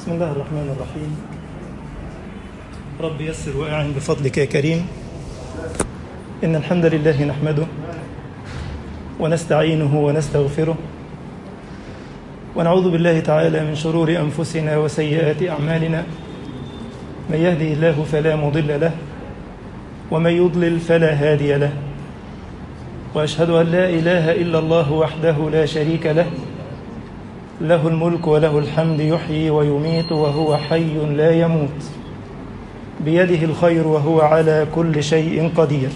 بسم الله الرحمن الرحيم رب يسر وأعن بفضلك يا كريم إن الحمد لله نحمده ونستعينه ونستغفره ونعوذ بالله تعالى من شرور أنفسنا وسيئات أعمالنا من يهده الله فلا مضل له ومن يضلل فلا هادي له وأشهد أن لا إله إلا الله وحده لا شريك له له الملك وله الحمد يحيي ويميت وهو حي لا يموت بيده الخير وهو على كل شيء قدير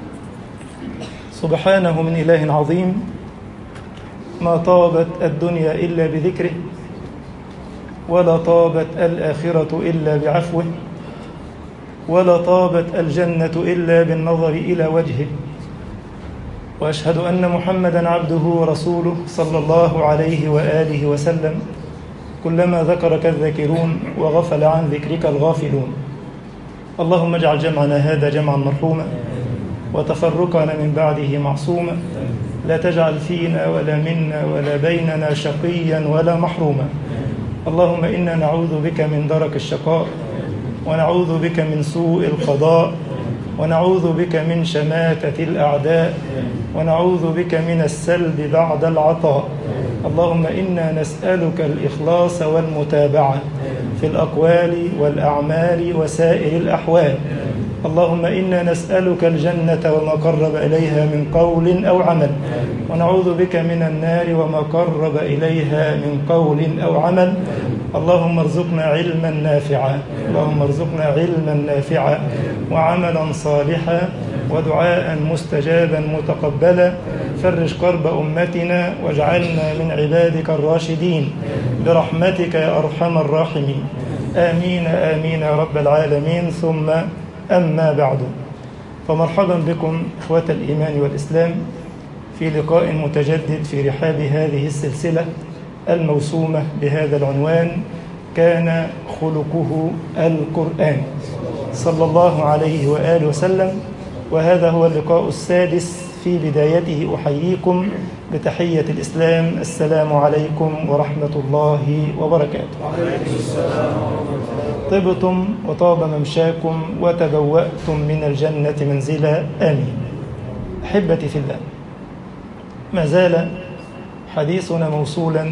سبحانه من إله عظيم ما طابت الدنيا إلا بذكره ولا طابت الآخرة إلا بعفوه ولا طابت الجنة إلا بالنظر إلى وجهه واشهد ان محمدا عبده ورسوله صلى الله عليه واله وسلم كلما ذكرك الذاكرون وغفل عن ذكرك الغافلون اللهم اجعل جمعنا هذا جمعا مرحوما وتفرقنا من بعده معصوما لا تجعل فينا ولا منا ولا بيننا شقيا ولا محروما اللهم انا نعوذ بك من درك الشقاء ونعوذ بك من سوء القضاء ونعوذ بك من شماتة الأعداء ونعوذ بك من السلب بعد العطاء اللهم إنا نسألك الإخلاص والمتابعة في الأقوال والأعمال وسائر الأحوال اللهم إنا نسألك الجنة وما قرب إليها من قول أو عمل ونعوذ بك من النار وما قرب إليها من قول أو عمل اللهم ارزقنا علما نافعا اللهم ارزقنا علما نافعا وعملا صالحا ودعاء مستجابا متقبلا فرج كرب أمتنا واجعلنا من عبادك الراشدين برحمتك يا أرحم الراحمين آمين آمين يا رب العالمين ثم أما بعد فمرحبا بكم إخوة الإيمان والإسلام في لقاء متجدد في رحاب هذه السلسلة الموسومة بهذا العنوان كان خلقه القرآن صلى الله عليه وآله وسلم وهذا هو اللقاء السادس في بدايته أحييكم بتحية الإسلام السلام عليكم ورحمة الله وبركاته طبتم وطاب ممشاكم وتبوأتم من الجنة منزلا آمين أحبتي في الله ما زال حديثنا موصولا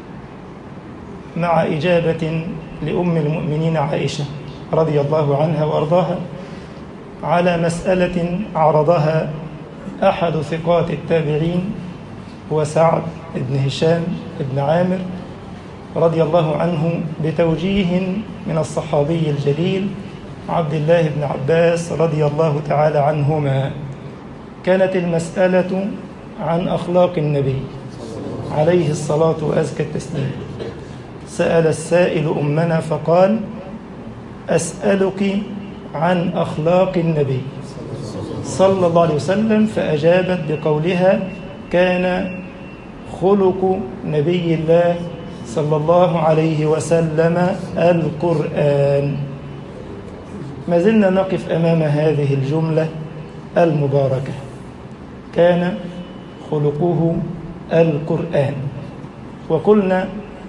مع إجابة لأم المؤمنين عائشة رضي الله عنها وأرضاها على مسألة عرضها أحد ثقات التابعين هو سعد بن هشام بن عامر رضي الله عنه بتوجيه من الصحابي الجليل عبد الله بن عباس رضي الله تعالى عنهما كانت المسألة عن أخلاق النبي عليه الصلاة وأزكى التسليم سأل السائل أمنا فقال أسألك عن أخلاق النبي صلى الله عليه وسلم فأجابت بقولها كان خلق نبي الله صلى الله عليه وسلم القرآن ما زلنا نقف أمام هذه الجملة المباركة كان خلقه القرآن وقلنا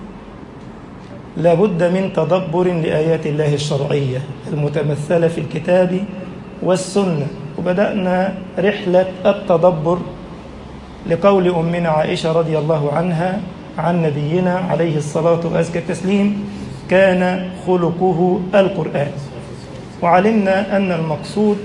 لابد من تدبر لآيات الله الشرعية المتمثلة في الكتاب والسنة وبدأنا رحلة التدبر لقول أمنا عائشة رضي الله عنها عن نبينا عليه الصلاة وأزكى التسليم كان خلقه القرآن وعلمنا أن المقصود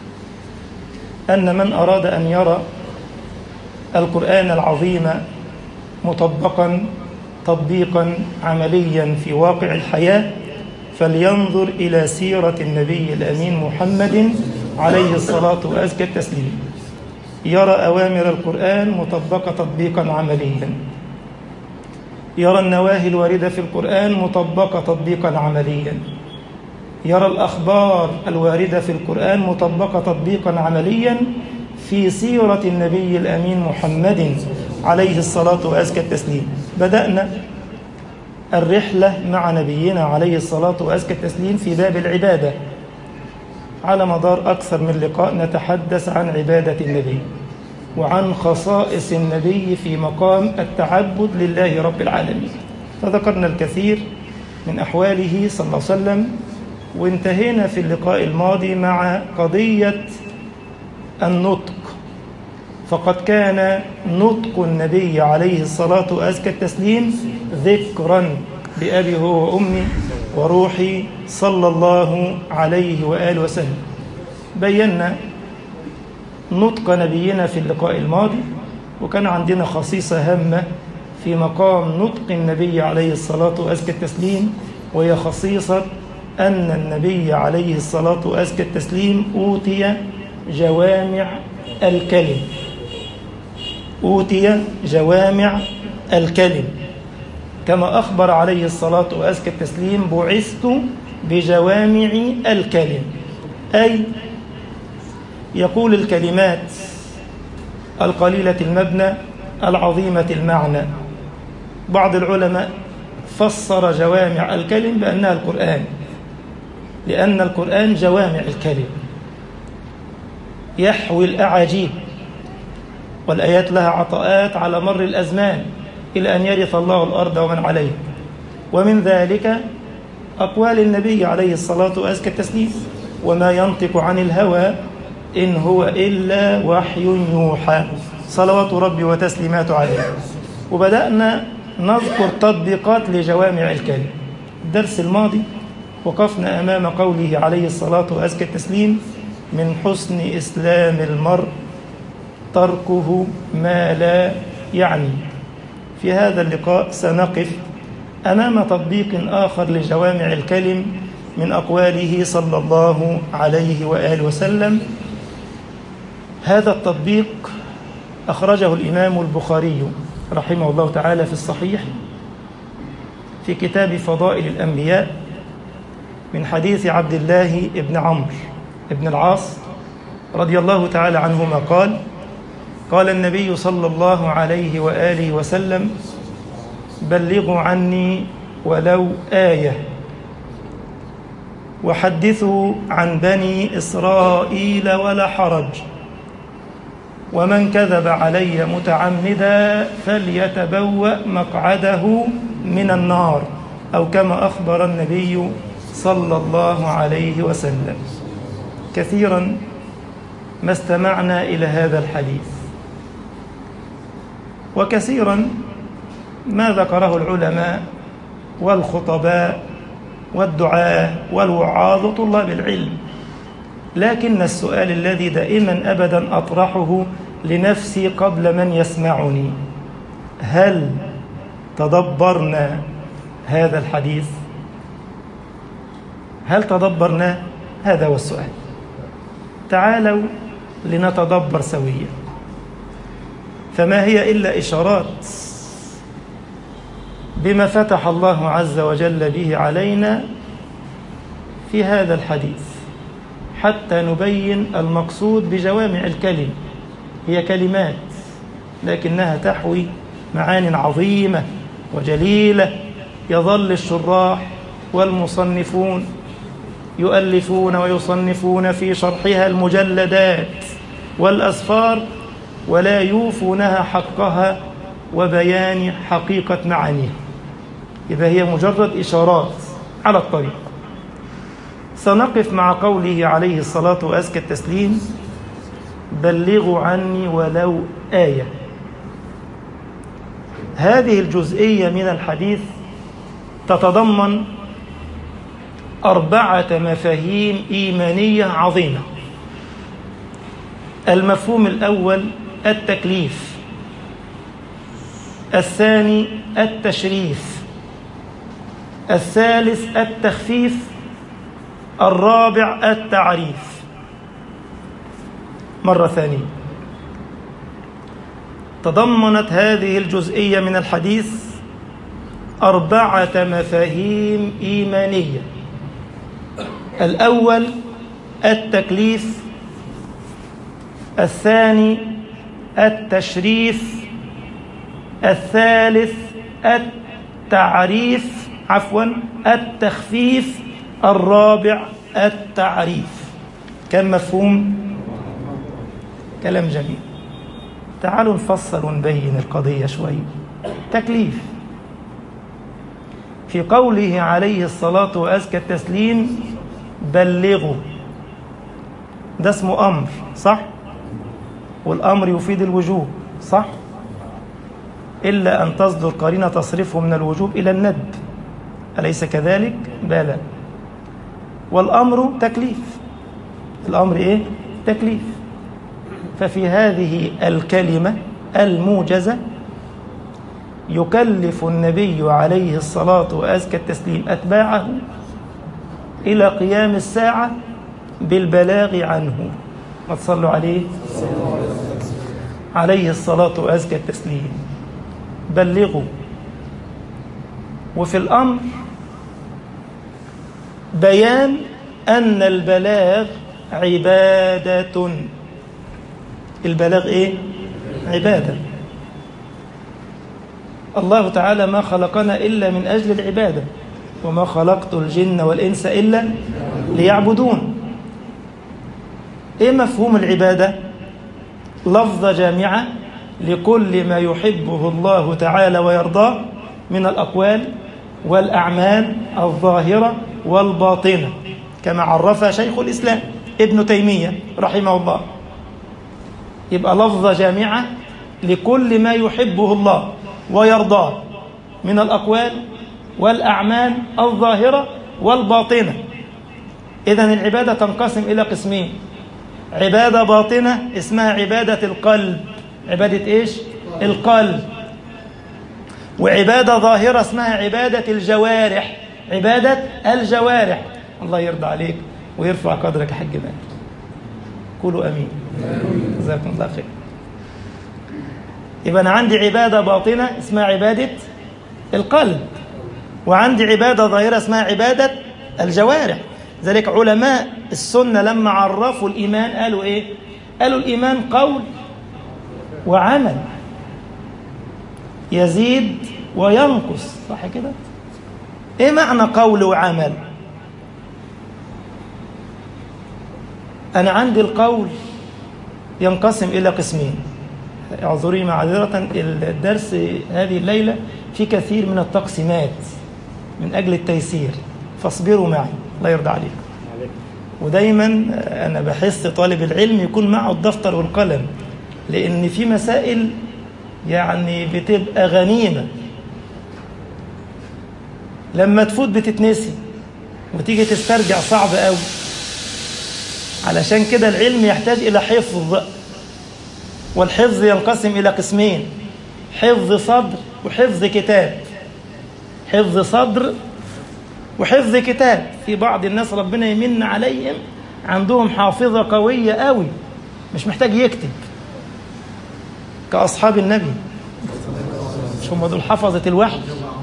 أن من أراد أن يرى القرآن العظيم مطبقا تطبيقا عمليا في واقع الحياة فلينظر إلى سيرة النبي الأمين محمد عليه الصلاة وأزكى التسليم يرى أوامر القرآن مطبقة تطبيقا عمليا يرى النواهي الواردة في القرآن مطبقة تطبيقا عمليا يرى الأخبار الواردة في القرآن مطبقة تطبيقا عمليا في سيرة النبي الأمين محمد عليه الصلاة وأزكى التسليم بدأنا الرحلة مع نبينا عليه الصلاة وأزكى التسليم في باب العبادة على مدار أكثر من لقاء نتحدث عن عبادة النبي وعن خصائص النبي في مقام التعبد لله رب العالمين فذكرنا الكثير من أحواله صلى الله عليه وسلم وانتهينا في اللقاء الماضي مع قضية النطق فقد كان نطق النبي عليه الصلاة وأزكى التسليم ذكرا بأبي هو وأمي وروحي صلى الله عليه وآله وسلم بينا نطق نبينا في اللقاء الماضي وكان عندنا خصيصة هامة في مقام نطق النبي عليه الصلاة وأزكى التسليم وهي خصيصة أن النبي عليه الصلاة وأزكى التسليم أوتي جوامع الكلم أوتي جوامع الكلم كما أخبر عليه الصلاة وأزكى التسليم بعثت بجوامع الكلم أي يقول الكلمات القليلة المبنى العظيمة المعنى بعض العلماء فسر جوامع الكلم بأنها القرآن لأن القرآن جوامع الكلم يحوي الأعاجيب والآيات لها عطاءات على مر الأزمان إلى أن يرث الله الأرض ومن عليها ومن ذلك أقوال النبي عليه الصلاة وأزكى التسليم وما ينطق عن الهوى إن هو إلا وحي يوحى صلوات ربي وتسليماته عليه وبدأنا نذكر تطبيقات لجوامع الكلم الدرس الماضي وقفنا أمام قوله عليه الصلاة وأزكى التسليم من حسن إسلام المرء تركه ما لا يعني في هذا اللقاء سنقف أمام تطبيق آخر لجوامع الكلم من أقواله صلى الله عليه وآله وسلم هذا التطبيق أخرجه الإمام البخاري رحمه الله تعالى في الصحيح في كتاب فضائل الأنبياء من حديث عبد الله بن عمرو بن العاص رضي الله تعالى عنهما قال قال النبي صلى الله عليه وآله وسلم بلغوا عني ولو آية وحدثوا عن بني إسرائيل ولا حرج ومن كذب علي متعمدا فليتبوأ مقعده من النار أو كما أخبر النبي صلى الله عليه وسلم كثيرا ما استمعنا إلى هذا الحديث وكثيرا ما ذكره العلماء والخطباء والدعاة والوعاظ وطلاب العلم لكن السؤال الذي دائما أبدا أطرحه لنفسي قبل من يسمعني هل تدبرنا هذا الحديث هل تدبرنا هذا هو السؤال تعالوا لنتدبر سويا فما هي إلا إشارات بما فتح الله عز وجل به علينا في هذا الحديث حتى نبين المقصود بجوامع الكلم هي كلمات لكنها تحوي معان عظيمة وجليلة يظل الشراح والمصنفون يؤلفون ويصنفون في شرحها المجلدات والأسفار ولا يوفونها حقها وبيان حقيقة معانيها إذا هي مجرد إشارات على الطريق سنقف مع قوله عليه الصلاة وأزكى التسليم بلغوا عني ولو آية هذه الجزئية من الحديث تتضمن أربعة مفاهيم إيمانية عظيمة المفهوم الأول التكليف الثاني التشريف الثالث التخفيف الرابع التعريف مرة ثانية تضمنت هذه الجزئية من الحديث أربعة مفاهيم إيمانية الأول التكليف الثاني التشريف الثالث التعريف عفوا التخفيف الرابع التعريف كم مفهوم كلام جميل تعالوا نفصل ونبين القضية شوي تكليف في قوله عليه الصلاة وأزكى التسليم بلغوا ده اسمه أمر صح؟ والأمر يفيد الوجوب صح؟ إلا أن تصدر قرينة تصرفه من الوجوب إلى الندب أليس كذلك؟ بلى والأمر تكليف الأمر إيه؟ تكليف ففي هذه الكلمة الموجزة يكلف النبي عليه الصلاة وأزكى التسليم أتباعه إلى قيام الساعة بالبلاغ عنه ما تصلوا عليه عليه الصلاة وأزكى التسليم بلغوا وفي الأمر بيان أن البلاغ عبادة البلاغ إيه؟ عبادة الله تعالى ما خلقنا إلا من أجل العبادة وما خلقت الجن والإنس إلا ليعبدون إيه مفهوم العبادة؟ لفظة جامعة لكل ما يحبه الله تعالى ويرضاه من الأقوال والأعمال الظاهرة والباطنة كما عرفها شيخ الإسلام ابن تيمية رحمه الله يبقى لفظة جامعة لكل ما يحبه الله ويرضاه من الأقوال والأعمال الظاهرة والباطنة إذا العبادة تنقسم إلى قسمين عبادة باطنة اسمها عبادة القلب عبادة إيش؟ القلب وعبادة ظاهرة اسمها عبادة الجوارح عبادة الجوارح الله يرضى عليك ويرفع قدرك يا حاج مالك قولوا امين جزاكم الله خير يبقى انا عندي عباده باطنه اسمها عباده القلب وعندي عباده ظاهره اسمها عباده الجوارح ذلك علماء السنه لما عرفوا الايمان قالوا ايه قالوا الايمان قول وعمل يزيد وينقص صح كده ايه معنى قول وعمل أنا عندي القول ينقسم إلى قسمين اعذري معذرة الدرس هذه الليلة في كثير من التقسيمات من أجل التيسير فاصبروا معي الله يرضى عليكم ودايما أنا بحس طالب العلم يكون معه الدفتر والقلم لأن في مسائل يعني بتبقى غنيمة لما تفوت بتتنسي وتيجي تسترجع صعب قوي علشان كده العلم يحتاج إلى حفظ والحفظ ينقسم إلى قسمين حفظ صدر وحفظ كتاب حفظ صدر وحفظ كتاب في بعض الناس ربنا يمن عليهم عندهم حافظة قوية قوي مش محتاج يكتب كأصحاب النبي مش هم دول حفظة الوحي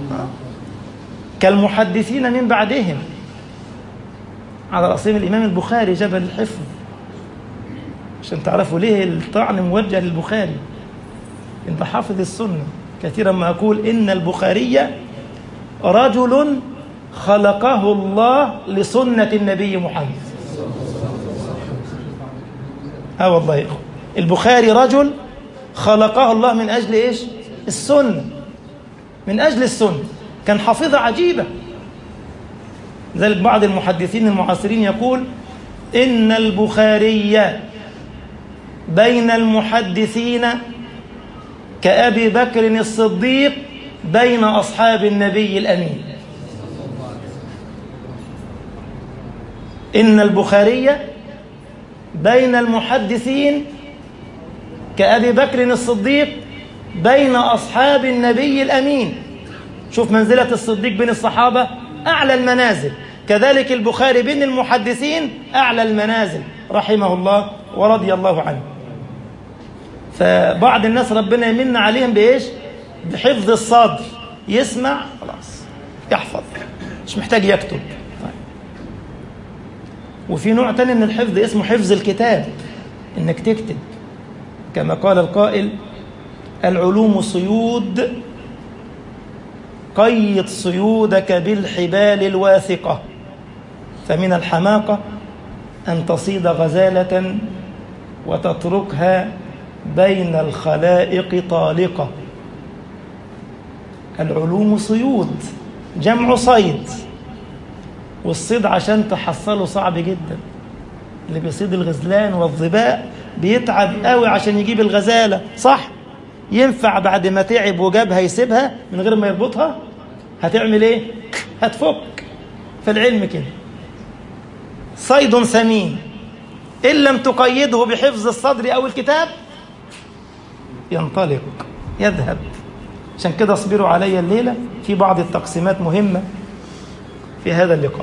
كالمحدثين من بعدهم على رأسهم الإمام البخاري جبل الحفظ عشان تعرفوا ليه الطعن موجه للبخاري انت حافظ السنة كثيرا ما أقول إن البخاري رجل خلقه الله لسنة النبي محمد اه والله يا إخوة البخاري رجل خلقه الله من أجل إيش السنة من أجل السنة كان حافظة عجيبة ذلك بعض المحدثين المعاصرين يقول إن البخاري بين المحدثين كأبي بكر الصديق بين أصحاب النبي الأمين إن البخاري بين المحدثين كأبي بكر الصديق بين أصحاب النبي الأمين شوف منزلة الصديق بين الصحابة أعلى المنازل كذلك البخاري بين المحدثين أعلى المنازل رحمه الله ورضي الله عنه فبعض الناس ربنا يمن عليهم بإيش بحفظ الصدر يسمع خلاص يحفظ مش محتاج يكتب طيب. وفي نوع تاني من الحفظ اسمه حفظ الكتاب انك تكتب كما قال القائل العلوم صيود قيد صيودك بالحبال الواثقة فمن الحماقة أن تصيد غزالة وتتركها بين الخلائق طالقة العلوم صيود جمع صيد والصيد عشان تحصله صعب جدا اللي بيصيد الغزلان والظباء بيتعب قوي عشان يجيب الغزالة صح ينفع بعد ما تعب وجابها يسيبها من غير ما يربطها هتعمل ايه هتفك فالعلم كده صيد ثمين إن لم تقيده بحفظ الصدر أو الكتاب ينطلق يذهب عشان كده اصبروا علي الليلة في بعض التقسيمات مهمة في هذا اللقاء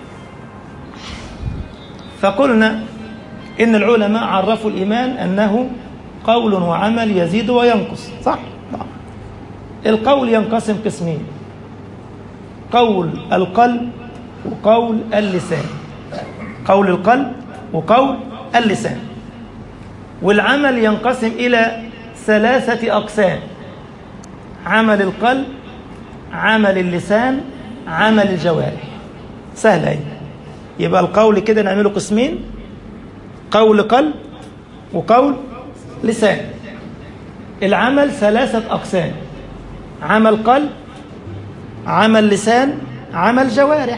فقلنا إن العلماء عرفوا الإيمان أنه قول وعمل يزيد وينقص صح؟ نعم. القول ينقسم قسمين قول القلب وقول اللسان قول القلب وقول اللسان والعمل ينقسم إلى ثلاثة أقسام عمل القلب عمل اللسان عمل الجوارح سهلة أي يبقى القول كده نعمله قسمين قول قلب وقول لسان العمل ثلاثة أقسام عمل قلب عمل لسان عمل جوارح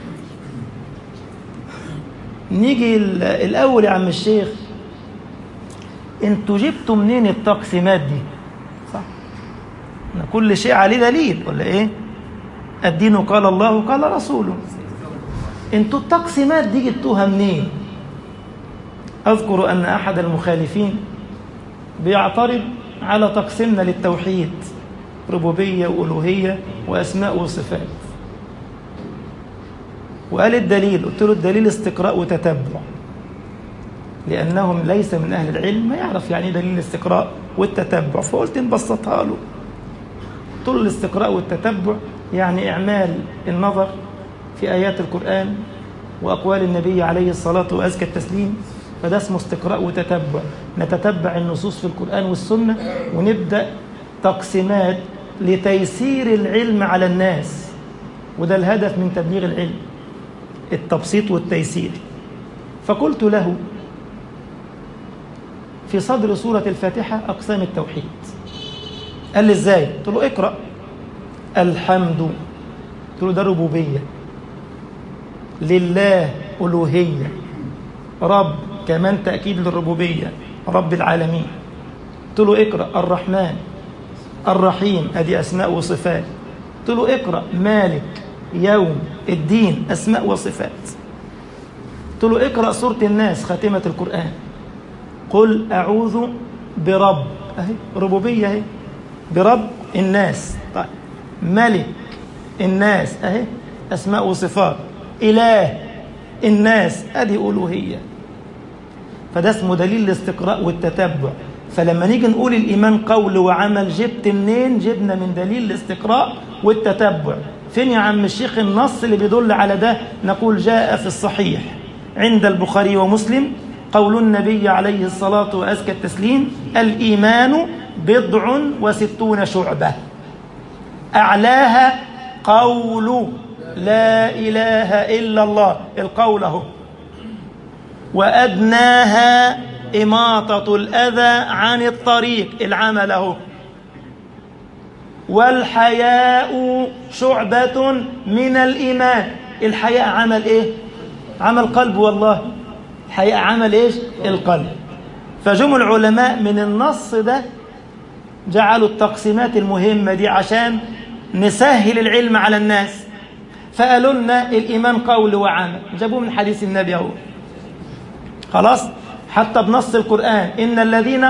نيجي الأول يا عم الشيخ انتوا جبتوا منين التقسيمات دي صح ان كل شيء عليه دليل ولا ايه الدين قال الله وقال رسوله انتوا التقسيمات دي جبتوها منين اذكر ان احد المخالفين بيعترض على تقسيمنا للتوحيد ربوبيه والوهيه واسماء وصفات وقال الدليل قلت له الدليل استقراء وتتبع لأنهم ليس من أهل العلم ما يعرف يعني دليل الاستقراء والتتبع فقلت نبسطها له قلت له الاستقراء والتتبع يعني إعمال النظر في آيات القرآن وأقوال النبي عليه الصلاة وأزكى التسليم فده اسمه استقراء وتتبع نتتبع النصوص في القرآن والسنة ونبدأ تقسيمات لتيسير العلم على الناس وده الهدف من تبليغ العلم التبسيط والتيسير فقلت له في صدر سورة الفاتحة أقسام التوحيد قال لي إزاي؟ قلت له اقرأ الحمد قلت له ده ربوبية لله ألوهية رب كمان تأكيد للربوبية رب العالمين قلت له اقرأ الرحمن الرحيم أدي أسماء وصفات قلت له اقرأ مالك يوم الدين أسماء وصفات قلت له اقرأ سورة الناس خاتمة القرآن قل أعوذ برب أهي ربوبية أهي برب الناس طيب ملك الناس أهي أسماء وصفات إله الناس أدي ألوهية فده اسمه دليل الاستقراء والتتبع فلما نيجي نقول الإيمان قول وعمل جبت منين جبنا من دليل الاستقراء والتتبع فين يا عم الشيخ النص اللي بيدل على ده نقول جاء في الصحيح عند البخاري ومسلم قول النبي عليه الصلاة وأزكى التسليم الإيمان بضع وستون شعبة أعلاها قول لا إله إلا الله القول اهو وأدناها إماطة الأذى عن الطريق العمل اهو والحياء شعبة من الإيمان الحياء عمل إيه؟ عمل قلب والله الحقيقة عمل إيش؟ القلب فجم العلماء من النص ده جعلوا التقسيمات المهمة دي عشان نسهل العلم على الناس فقالوا لنا الإيمان قول وعمل جابوه من حديث النبي أهو خلاص حتى بنص القرآن إن الذين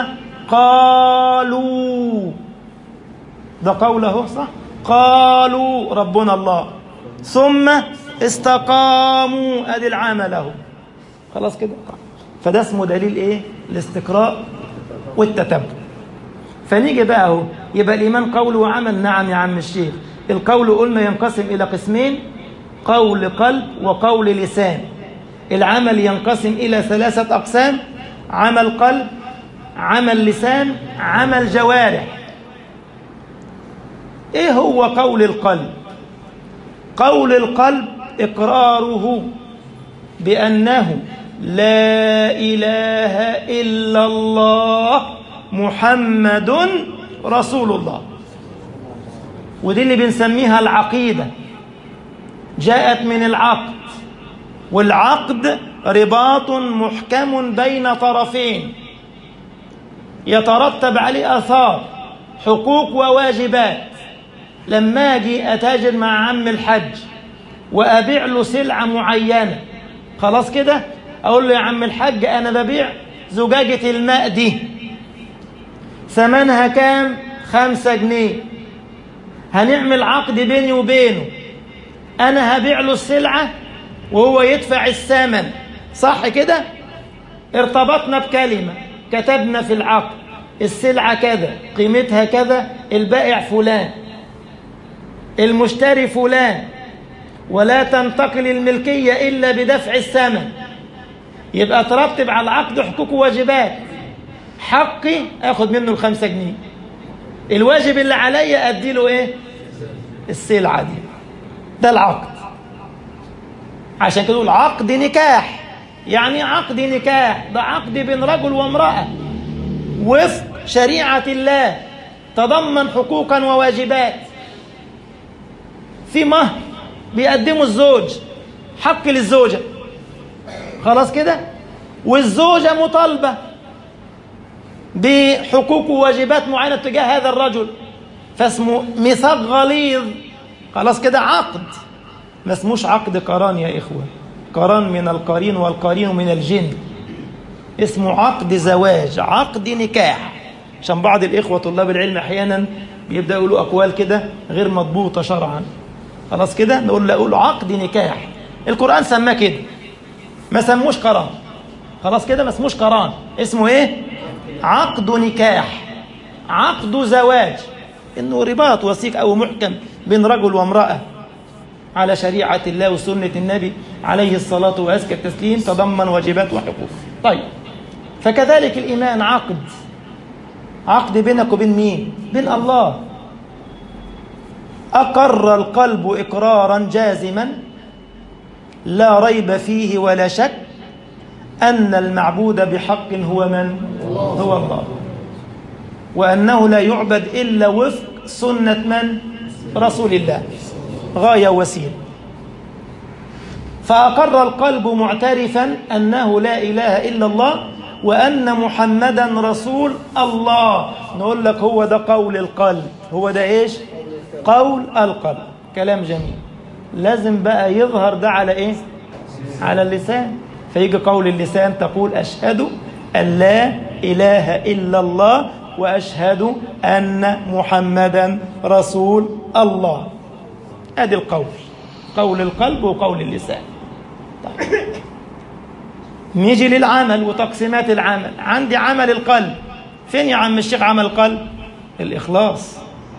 قالوا ده قوله صح قالوا ربنا الله ثم استقاموا ادي العمل اهو خلاص كده فده اسمه دليل ايه الاستقراء والتتبع فنيجي بقى اهو يبقى الايمان قول وعمل نعم يا عم الشيخ القول قلنا ينقسم الى قسمين قول قلب وقول لسان العمل ينقسم الى ثلاثه اقسام عمل قلب عمل لسان عمل جوارح ايه هو قول القلب قول القلب اقراره بانه لا اله الا الله محمد رسول الله ودي اللي بنسميها العقيده جاءت من العقد والعقد رباط محكم بين طرفين يترتب عليه آثار حقوق وواجبات لما أجي أتاجر مع عم الحج وأبيع له سلعة معينة خلاص كده أقول له يا عم الحج أنا ببيع زجاجة الماء دي ثمنها كام خمسة جنيه هنعمل عقد بيني وبينه أنا هبيع له السلعة وهو يدفع الثمن صح كده ارتبطنا بكلمة كتبنا في العقد السلعة كذا قيمتها كذا البائع فلان المشتري فلان ولا تنتقل الملكية إلا بدفع الثمن يبقى ترتب على العقد حقوق وواجبات حقي اخد منه الخمسة جنيه الواجب اللي عليا ادي له ايه السلعة دي ده العقد عشان كده عقد نكاح يعني عقد نكاح ده عقد بين رجل وامرأة وفق شريعة الله تضمن حقوقا وواجبات في مهر بيقدمه الزوج حق للزوجة خلاص كده والزوجة مطالبة بحقوق وواجبات معينة تجاه هذا الرجل فاسمه ميثاق غليظ خلاص كده عقد ما اسموش عقد قران يا إخوة قران من القرين والقرين من الجن اسمه عقد زواج عقد نكاح عشان بعض الإخوة طلاب العلم أحيانا بيبدأ يقولوا أقوال كده غير مضبوطة شرعا خلاص كده نقول له أقول عقد نكاح القرآن سماه كده ما سموش قران خلاص كده ما اسموش قران اسمه ايه عقد نكاح عقد زواج انه رباط وثيق او محكم بين رجل وامراه على شريعه الله وسنه النبي عليه الصلاه وازكى التسليم تضمن واجبات وحقوق طيب فكذلك الايمان عقد عقد بينك وبين مين بين الله اقر القلب اقرارا جازما لا ريب فيه ولا شك أن المعبود بحق هو من؟ هو الله وأنه لا يعبد إلا وفق سنة من؟ رسول الله غاية وسيلة فأقر القلب معترفا أنه لا إله إلا الله وأن محمدا رسول الله نقول لك هو ده قول القلب هو ده إيش؟ قول القلب كلام جميل لازم بقى يظهر ده على إيه؟ على اللسان فيجي قول اللسان تقول أشهد أن لا إله إلا الله وأشهد أن محمدا رسول الله أدي القول قول القلب وقول اللسان طيب. نيجي للعمل وتقسيمات العمل عندي عمل القلب فين يا عم الشيخ عمل القلب الإخلاص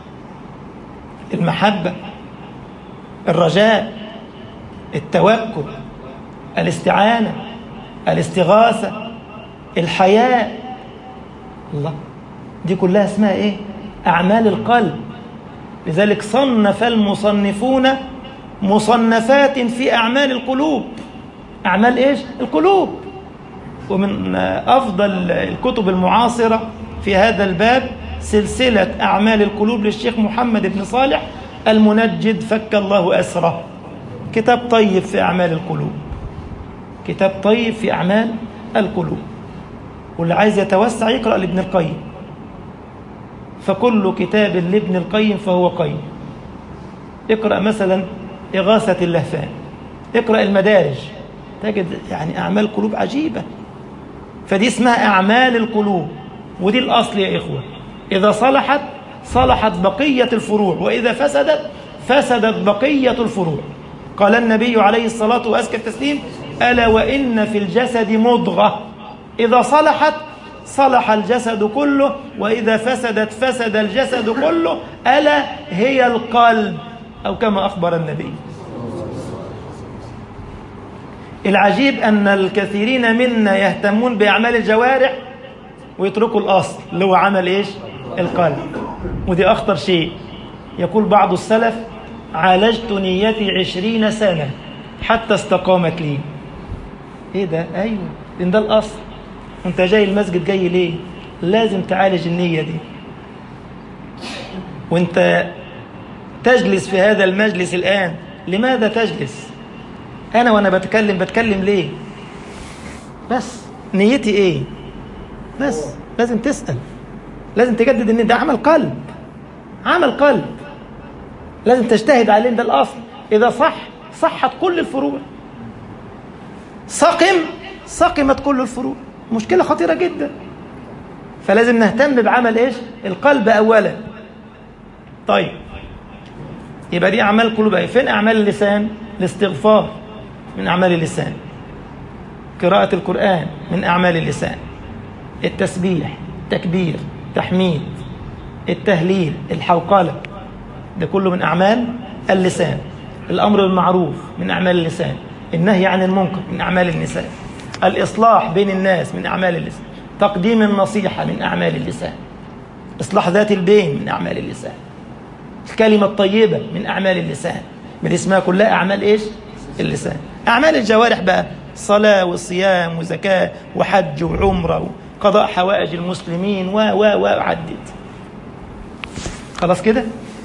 المحبة الرجاء التوكل الاستعانة الاستغاثة الحياء الله دي كلها اسمها ايه أعمال القلب لذلك صنف المصنفون مصنفات في أعمال القلوب أعمال إيش؟ القلوب ومن أفضل الكتب المعاصرة في هذا الباب سلسلة أعمال القلوب للشيخ محمد بن صالح المنجد فك الله أسره كتاب طيب في أعمال القلوب كتاب طيب في أعمال القلوب واللي عايز يتوسع يقرأ لابن القيم فكل كتاب لابن القيم فهو قيم اقرأ مثلا إغاثة اللهفان اقرأ المدارج تجد يعني أعمال قلوب عجيبة فدي اسمها أعمال القلوب ودي الأصل يا إخوة إذا صلحت صلحت بقية الفروع وإذا فسدت فسدت بقية الفروع قال النبي عليه الصلاة وأزكى التسليم ألا وإن في الجسد مضغة إذا صلحت صلح الجسد كله وإذا فسدت فسد الجسد كله ألا هي القلب أو كما أخبر النبي العجيب أن الكثيرين منا يهتمون بأعمال الجوارح ويتركوا الأصل اللي هو عمل إيش القلب ودي أخطر شيء يقول بعض السلف عالجت نيتي عشرين سنة حتى استقامت لي ايه ده ايوه لان ده الاصل انت جاي المسجد جاي ليه لازم تعالج النية دي وانت تجلس في هذا المجلس الآن لماذا تجلس أنا وأنا بتكلم بتكلم ليه بس نيتي إيه بس لازم تسأل لازم تجدد ان ده عمل قلب عمل قلب لازم تجتهد عليه ده الاصل اذا صح صحت كل الفروع سقم سقمت كل الفروع مشكله خطيره جدا فلازم نهتم بعمل ايش القلب اولا طيب يبقى دي اعمال قلوب ايه فين اعمال اللسان الاستغفار من اعمال اللسان قراءه القران من اعمال اللسان التسبيح تكبير تحميد التهليل الحوقلة ده كله من أعمال اللسان الأمر بالمعروف من أعمال اللسان النهي عن المنكر من أعمال اللسان الإصلاح بين الناس من أعمال اللسان تقديم النصيحة من أعمال اللسان إصلاح ذات البين من أعمال اللسان الكلمة الطيبة من أعمال اللسان من اسمها كلها أعمال إيش؟ اللسان أعمال الجوارح بقى صلاة وصيام وزكاة وحج وعمرة قضاء حوائج المسلمين و و و عدت خلاص كده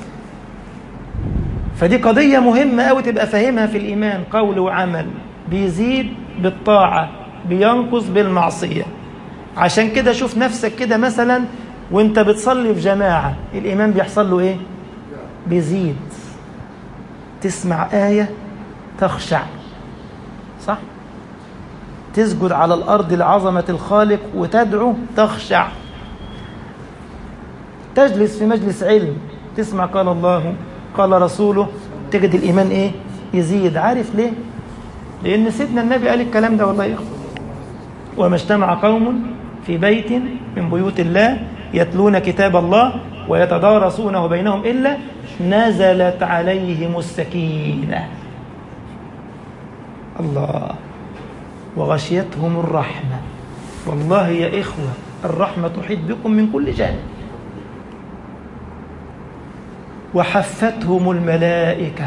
فدي قضية مهمة أوي تبقى فاهمها في الإيمان قول وعمل بيزيد بالطاعة بينقص بالمعصية عشان كده شوف نفسك كده مثلا وانت بتصلي في جماعة الإيمان بيحصل له إيه بيزيد تسمع آية تخشع صح تسجد على الأرض لعظمة الخالق وتدعو تخشع تجلس في مجلس علم تسمع قال الله قال رسوله تجد الإيمان إيه يزيد عارف ليه لأن سيدنا النبي قال الكلام ده والله يخفى وما اجتمع قوم في بيت من بيوت الله يتلون كتاب الله ويتدارسونه بينهم إلا نزلت عليهم السكينة الله وغشيتهم الرحمة والله يا إخوة الرحمة تحيط بكم من كل جانب وحفتهم الملائكة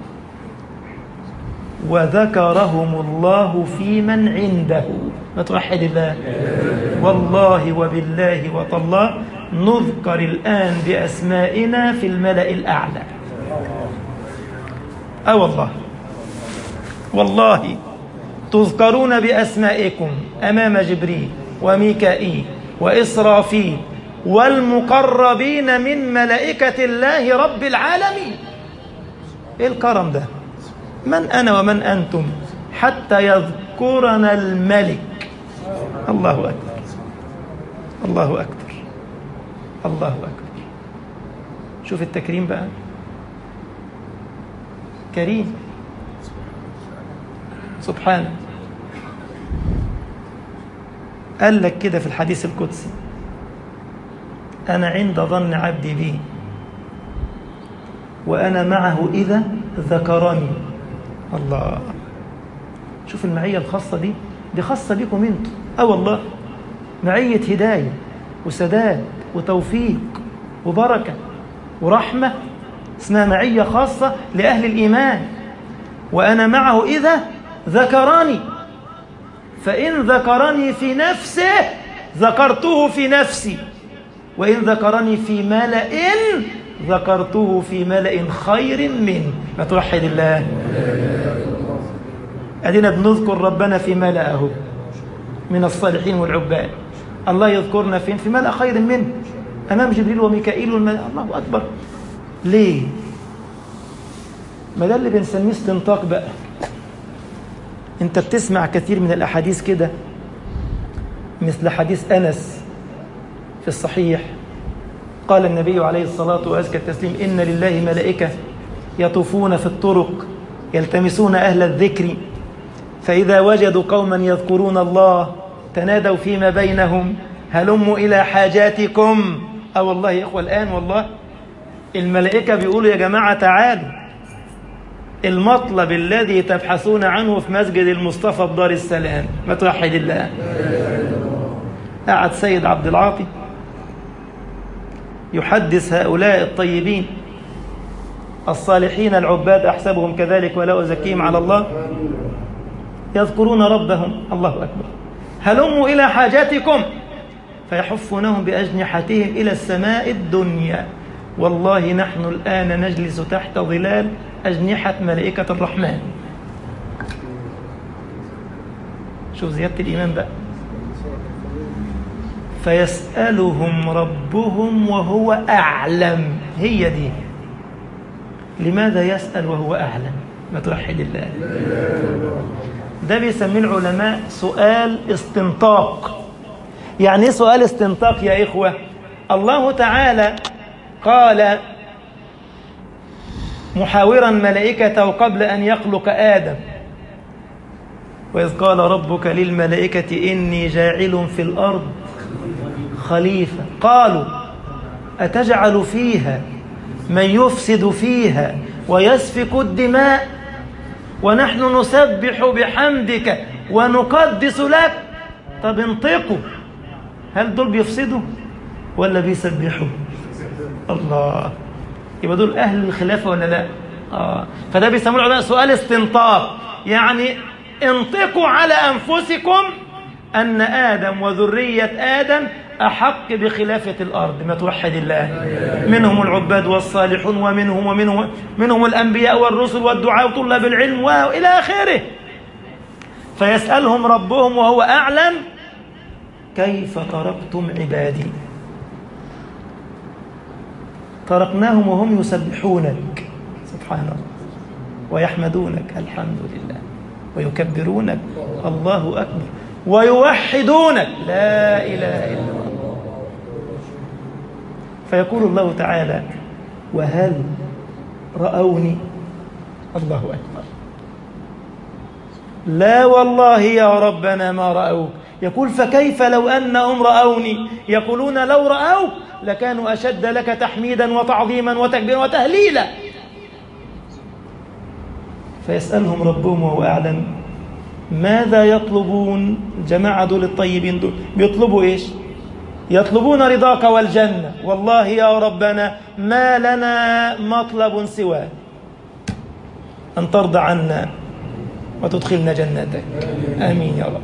وذكرهم الله في من عنده ما توحد الله والله وبالله وطالله نذكر الآن بأسمائنا في الملأ الأعلى أه والله والله تذكرون بأسمائكم أمام جبريل وميكائيل وإسرافيل والمقربين من ملائكة الله رب العالمين إيه الكرم ده من أنا ومن أنتم حتى يذكرنا الملك الله أكبر الله أكبر الله أكبر شوف التكريم بقى كريم سبحانه قال لك كده في الحديث القدسي أنا عند ظن عبدي بي وأنا معه إذا ذكرني الله شوف المعية الخاصة دي دي خاصة بكم انتم اه والله معية هداية وسداد وتوفيق وبركة ورحمة اسمها معية خاصة لأهل الإيمان وأنا معه إذا ذكرني فإن ذكرني في نفسه ذكرته في نفسي وإن ذكرني في ملأ ذكرته في ملأ خير منه ما توحد الله أدينا بنذكر ربنا في ملأه من الصالحين والعباد الله يذكرنا فين في ملأ خير منه أمام جبريل وميكائيل والملأ الله أكبر ليه ما ده اللي بنسميه استنطاق بقى انت بتسمع كثير من الأحاديث كده مثل حديث أنس في الصحيح قال النبي عليه الصلاة وأزكى التسليم إن لله ملائكة يطوفون في الطرق يلتمسون أهل الذكر فإذا وجدوا قوما يذكرون الله تنادوا فيما بينهم هلموا إلى حاجاتكم أه والله يا إخوة الآن والله الملائكة بيقولوا يا جماعة تعالوا المطلب الذي تبحثون عنه في مسجد المصطفى بدار السلام ما توحد الله قعد سيد عبد العاطي يحدث هؤلاء الطيبين الصالحين العباد أحسبهم كذلك ولا أزكيهم على الله يذكرون ربهم الله أكبر هلموا إلى حاجاتكم فيحفونهم بأجنحتهم إلى السماء الدنيا والله نحن الآن نجلس تحت ظلال أجنحة ملائكة الرحمن شوف زيادة الإيمان بقى فيسألهم ربهم وهو أعلم هي دي لماذا يسأل وهو أعلم ما توحد الله ده بيسميه العلماء سؤال استنطاق يعني ايه سؤال استنطاق يا إخوة الله تعالى قال محاورا ملائكته قبل أن يخلق آدم وإذ قال ربك للملائكة إني جاعل في الأرض خليفة قالوا أتجعل فيها من يفسد فيها ويسفك الدماء ونحن نسبح بحمدك ونقدس لك طب انطقوا هل دول بيفسدوا ولا بيسبحوا الله يبقى دول أهل الخلافة ولا لا آه. فده بيسموه العلماء سؤال استنطاق يعني انطقوا على أنفسكم أن آدم وذرية آدم أحق بخلافة الأرض ما توحد الله منهم العباد والصالحون ومنهم ومنهم منهم الأنبياء والرسل والدعاء وطلاب العلم وإلى آخره فيسألهم ربهم وهو أعلم كيف تركتم عبادي تركناهم وهم يسبحونك سبحان الله ويحمدونك الحمد لله ويكبرونك الله أكبر ويوحدونك لا إله إلا الله فيقول الله تعالى وهل رأوني الله أكبر لا والله يا ربنا ما رأوك يقول فكيف لو أنهم رأوني يقولون لو رأوك لكانوا أشد لك تحميدا وتعظيما وتكبيرا وتهليلا فيسألهم ربهم وهو أعلم ماذا يطلبون جماعة دول الطيبين دول بيطلبوا إيش يطلبون رضاك والجنة والله يا ربنا ما لنا مطلب سواه أن ترضى عنا وتدخلنا جنتك آمين يا رب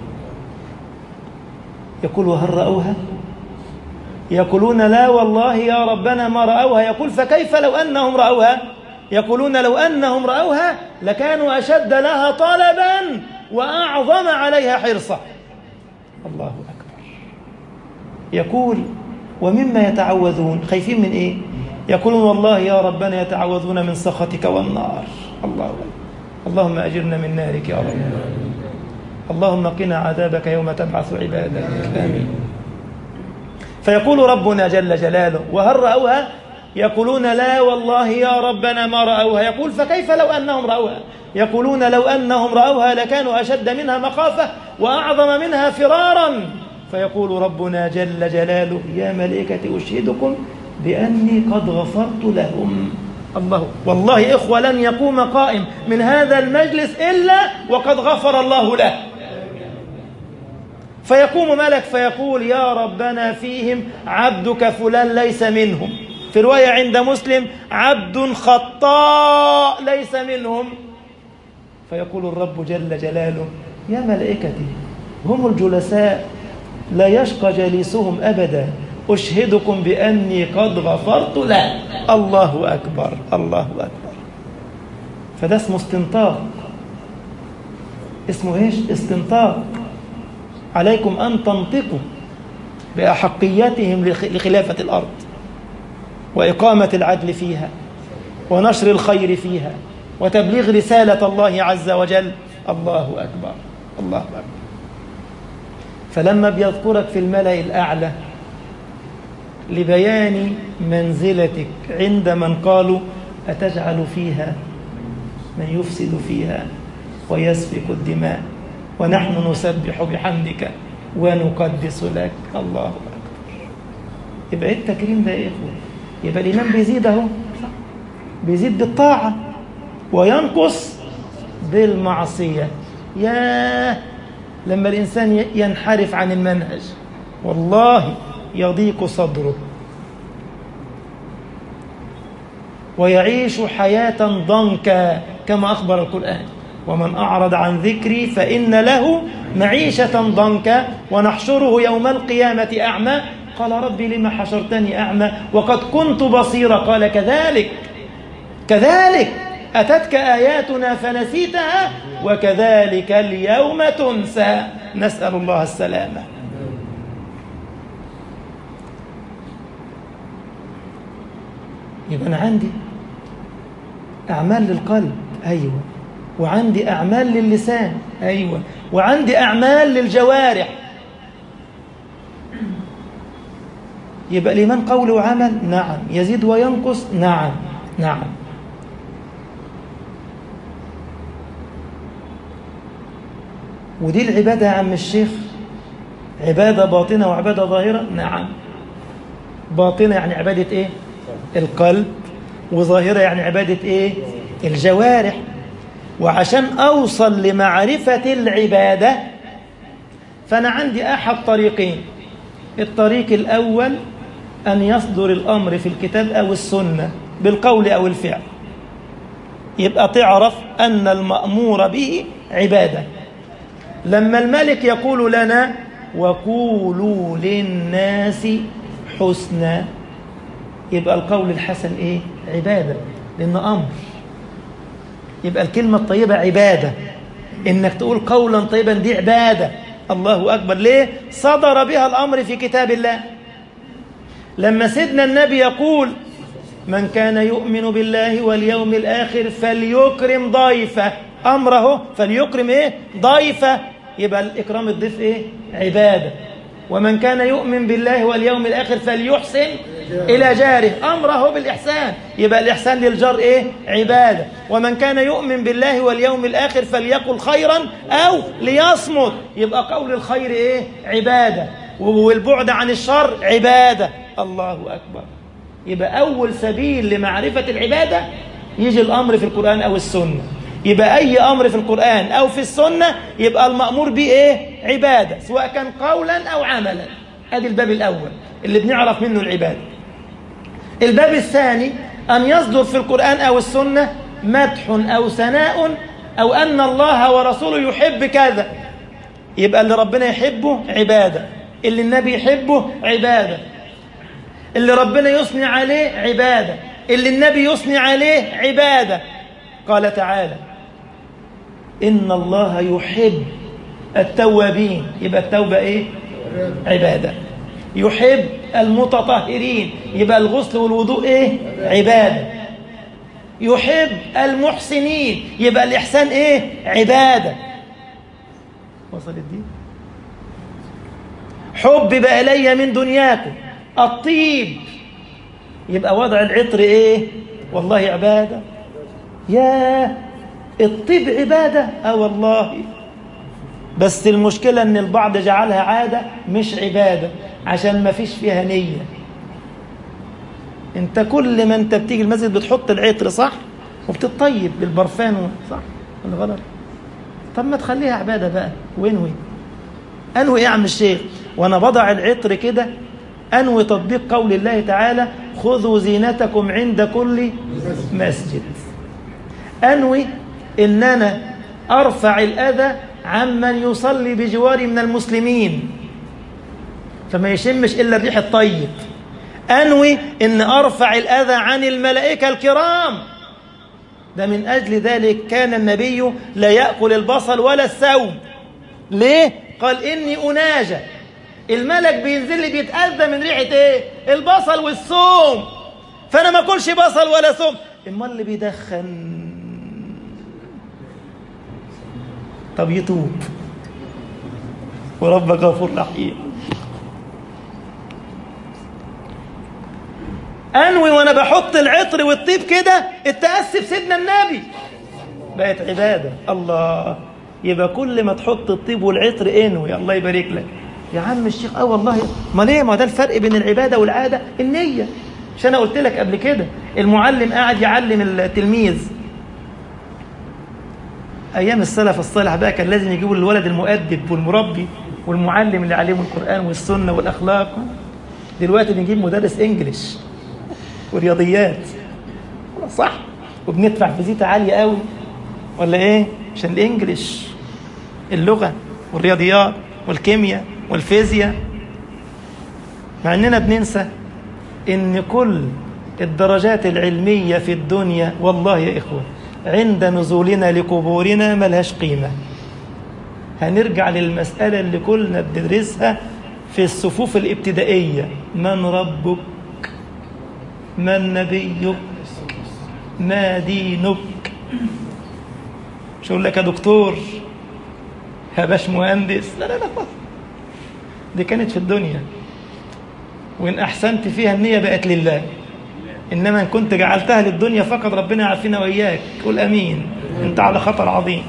يقول هل رأوها يقولون لا والله يا ربنا ما رأوها يقول فكيف لو أنهم رأوها يقولون لو أنهم رأوها لكانوا أشد لها طلبا وأعظم عليها حرصا الله أكبر يقول ومما يتعوذون خايفين من إيه يقولون والله يا ربنا يتعوذون من سخطك والنار الله أكبر اللهم أجرنا من نارك يا رب اللهم قنا عذابك يوم تبعث عبادك آمين فيقول ربنا جل جلاله وهل رأوها يقولون لا والله يا ربنا ما رأوها يقول فكيف لو أنهم رأوها يقولون لو أنهم رأوها لكانوا أشد منها مخافة وأعظم منها فرارا فيقول ربنا جل جلاله يا ملائكة أشهدكم بأني قد غفرت لهم الله والله إخوة لن يقوم قائم من هذا المجلس إلا وقد غفر الله له فيقوم ملك فيقول يا ربنا فيهم عبدك فلان ليس منهم في رواية عند مسلم عبد خطاء ليس منهم فيقول الرب جل جلاله يا ملائكتي هم الجلساء لا يشقى جليسهم أبدا أشهدكم بأني قد غفرت له الله أكبر الله أكبر فده اسمه استنطاق اسمه ايش استنطاق عليكم أن تنطقوا بأحقياتهم لخلافة الأرض وإقامة العدل فيها ونشر الخير فيها وتبليغ رسالة الله عز وجل الله أكبر الله أكبر فلما بيذكرك في الملأ الأعلى لبيان منزلتك عند من قالوا أتجعل فيها من يفسد فيها ويسفك الدماء ونحن نسبح بحمدك ونقدس لك الله أكبر يبقى ايه التكريم ده يا إخوة يبقى الإيمان بيزيد أهو بيزيد بالطاعة وينقص بالمعصية ياه لما الإنسان ينحرف عن المنهج والله يضيق صدره ويعيش حياة ضنكا كما أخبر القرآن ومن أعرض عن ذكري فإن له معيشة ضنكا ونحشره يوم القيامة أعمى قال ربي لما حشرتني أعمى وقد كنت بصيرا قال كذلك كذلك أتتك آياتنا فنسيتها وكذلك اليوم تنسى نسأل الله السلامة يبقى أنا عندي أعمال للقلب أيوة وعندي أعمال للسان أيوة وعندي أعمال للجوارح يبقى الإيمان قول وعمل نعم يزيد وينقص نعم نعم ودي العبادة يا عم الشيخ عبادة باطنة وعبادة ظاهرة نعم باطنة يعني عبادة إيه القلب وظاهرة يعني عبادة إيه الجوارح وعشان أوصل لمعرفة العبادة فأنا عندي أحد طريقين الطريق الأول أن يصدر الأمر في الكتاب أو السنة بالقول أو الفعل يبقى تعرف أن المأمور به عبادة لما الملك يقول لنا وقولوا للناس حسنا يبقى القول الحسن ايه عبادة لأنه أمر يبقى الكلمة الطيبة عبادة إنك تقول قولا طيبا دي عبادة الله أكبر ليه صدر بها الأمر في كتاب الله لما سيدنا النبي يقول من كان يؤمن بالله واليوم الآخر فليكرم ضيفه أمره فليكرم إيه ضيفه يبقى الإكرام الضيف إيه عبادة ومن كان يؤمن بالله واليوم الآخر فليحسن إلى جاره أمره بالإحسان يبقى الإحسان للجار إيه عبادة ومن كان يؤمن بالله واليوم الآخر فليقل خيرا أو ليصمت يبقى قول الخير إيه عبادة والبعد عن الشر عبادة الله أكبر يبقى أول سبيل لمعرفة العبادة يجي الأمر في القرآن أو السنة يبقى أي أمر في القرآن أو في السنة يبقى المأمور به إيه عبادة سواء كان قولا أو عملا هذا الباب الأول اللي بنعرف منه العبادة الباب الثاني أن يصدر في القرآن أو السنة مدح أو ثناء أو أن الله ورسوله يحب كذا يبقى اللي ربنا يحبه عبادة اللي النبي يحبه عبادة اللي ربنا يثني عليه عبادة اللي النبي يثني عليه عبادة قال تعالى إن الله يحب التوابين يبقى التوبة إيه عبادة يحب المتطهرين يبقى الغسل والوضوء إيه عبادة يحب المحسنين يبقى الإحسان إيه عبادة وصل الدين حبب إلي من دنياكم الطيب يبقى وضع العطر إيه والله عبادة يا الطيب عبادة اه والله بس المشكلة ان البعض جعلها عادة مش عبادة عشان ما فيش فيها نية انت كل ما انت بتيجي المسجد بتحط العطر صح وبتطيب بالبرفان صح ولا غلط طب ما تخليها عبادة بقى وانوي انوي يا عم الشيخ وانا بضع العطر كده انوي تطبيق قول الله تعالى خذوا زينتكم عند كل مسجد أنوي إن أنا أرفع الأذى عمن يصلي بجواري من المسلمين فما يشمش إلا الريح الطيب أنوي إن أرفع الأذى عن الملائكة الكرام ده من أجل ذلك كان النبي لا يأكل البصل ولا السوم ليه؟ قال إني أناجى الملك بينزل لي بيتأذى من ريحة إيه؟ البصل والثوم فأنا ما أكلش بصل ولا ثوم امال اللي بيدخن طب يتوب وربك غفور رحيم انوي وانا بحط العطر والطيب كده التاسف سيدنا النبي بقت عباده الله يبقى كل ما تحط الطيب والعطر انوي الله يبارك لك يا عم الشيخ اه والله ما ليه ما ده الفرق بين العباده والعاده النيه مش انا قلت لك قبل كده المعلم قاعد يعلم التلميذ ايام السلف الصالح بقى كان لازم يجيبوا الولد المؤدب والمربي والمعلم اللي علمه القران والسنه والاخلاق دلوقتي بنجيب مدرس انجليش ورياضيات صح وبندفع فيزيتا عاليه قوي ولا ايه عشان الانجليش اللغه والرياضيات والكيمياء والفيزياء مع اننا بننسى ان كل الدرجات العلمية في الدنيا والله يا إخوة عند نزولنا لقبورنا ملهاش قيمة هنرجع للمسألة اللي كلنا بندرسها في الصفوف الابتدائية من ربك من نبيك ما دينك مش اقول لك يا دكتور يا باش مهندس لا لا لا دي كانت في الدنيا وإن أحسنت فيها النية بقت لله إنما إن كنت جعلتها للدنيا فقط ربنا يعافينا وإياك قول أمين أنت على خطر عظيم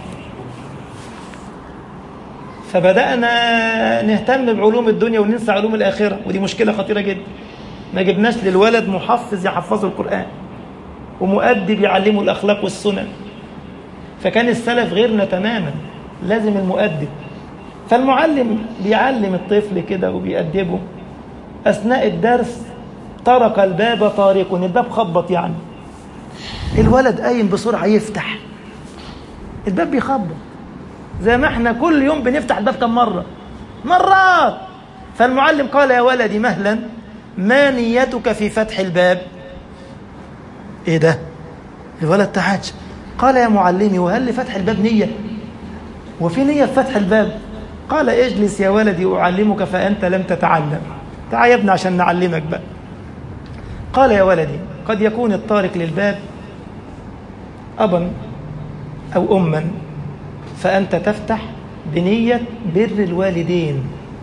فبدأنا نهتم بعلوم الدنيا وننسى علوم الآخرة ودي مشكلة خطيرة جدا ما جبناش للولد محفظ يحفظه القرآن ومؤدب يعلمه الأخلاق والسنن فكان السلف غيرنا تماما لازم المؤدب فالمعلم بيعلم الطفل كده وبيأدبه أثناء الدرس طرق الباب طارق الباب خبط يعني الولد قايم بسرعة يفتح الباب بيخبط زي ما احنا كل يوم بنفتح الباب كم مرة مرات فالمعلم قال يا ولدي مهلا ما نيتك في فتح الباب ايه ده الولد تعاج قال يا معلمي وهل لفتح الباب نية وفي نية في فتح الباب قال اجلس يا ولدي أعلمك فأنت لم تتعلم تعال يا ابني عشان نعلمك بقى قال يا ولدي قد يكون الطارق للباب أبا أو أما فأنت تفتح بنية بر الوالدين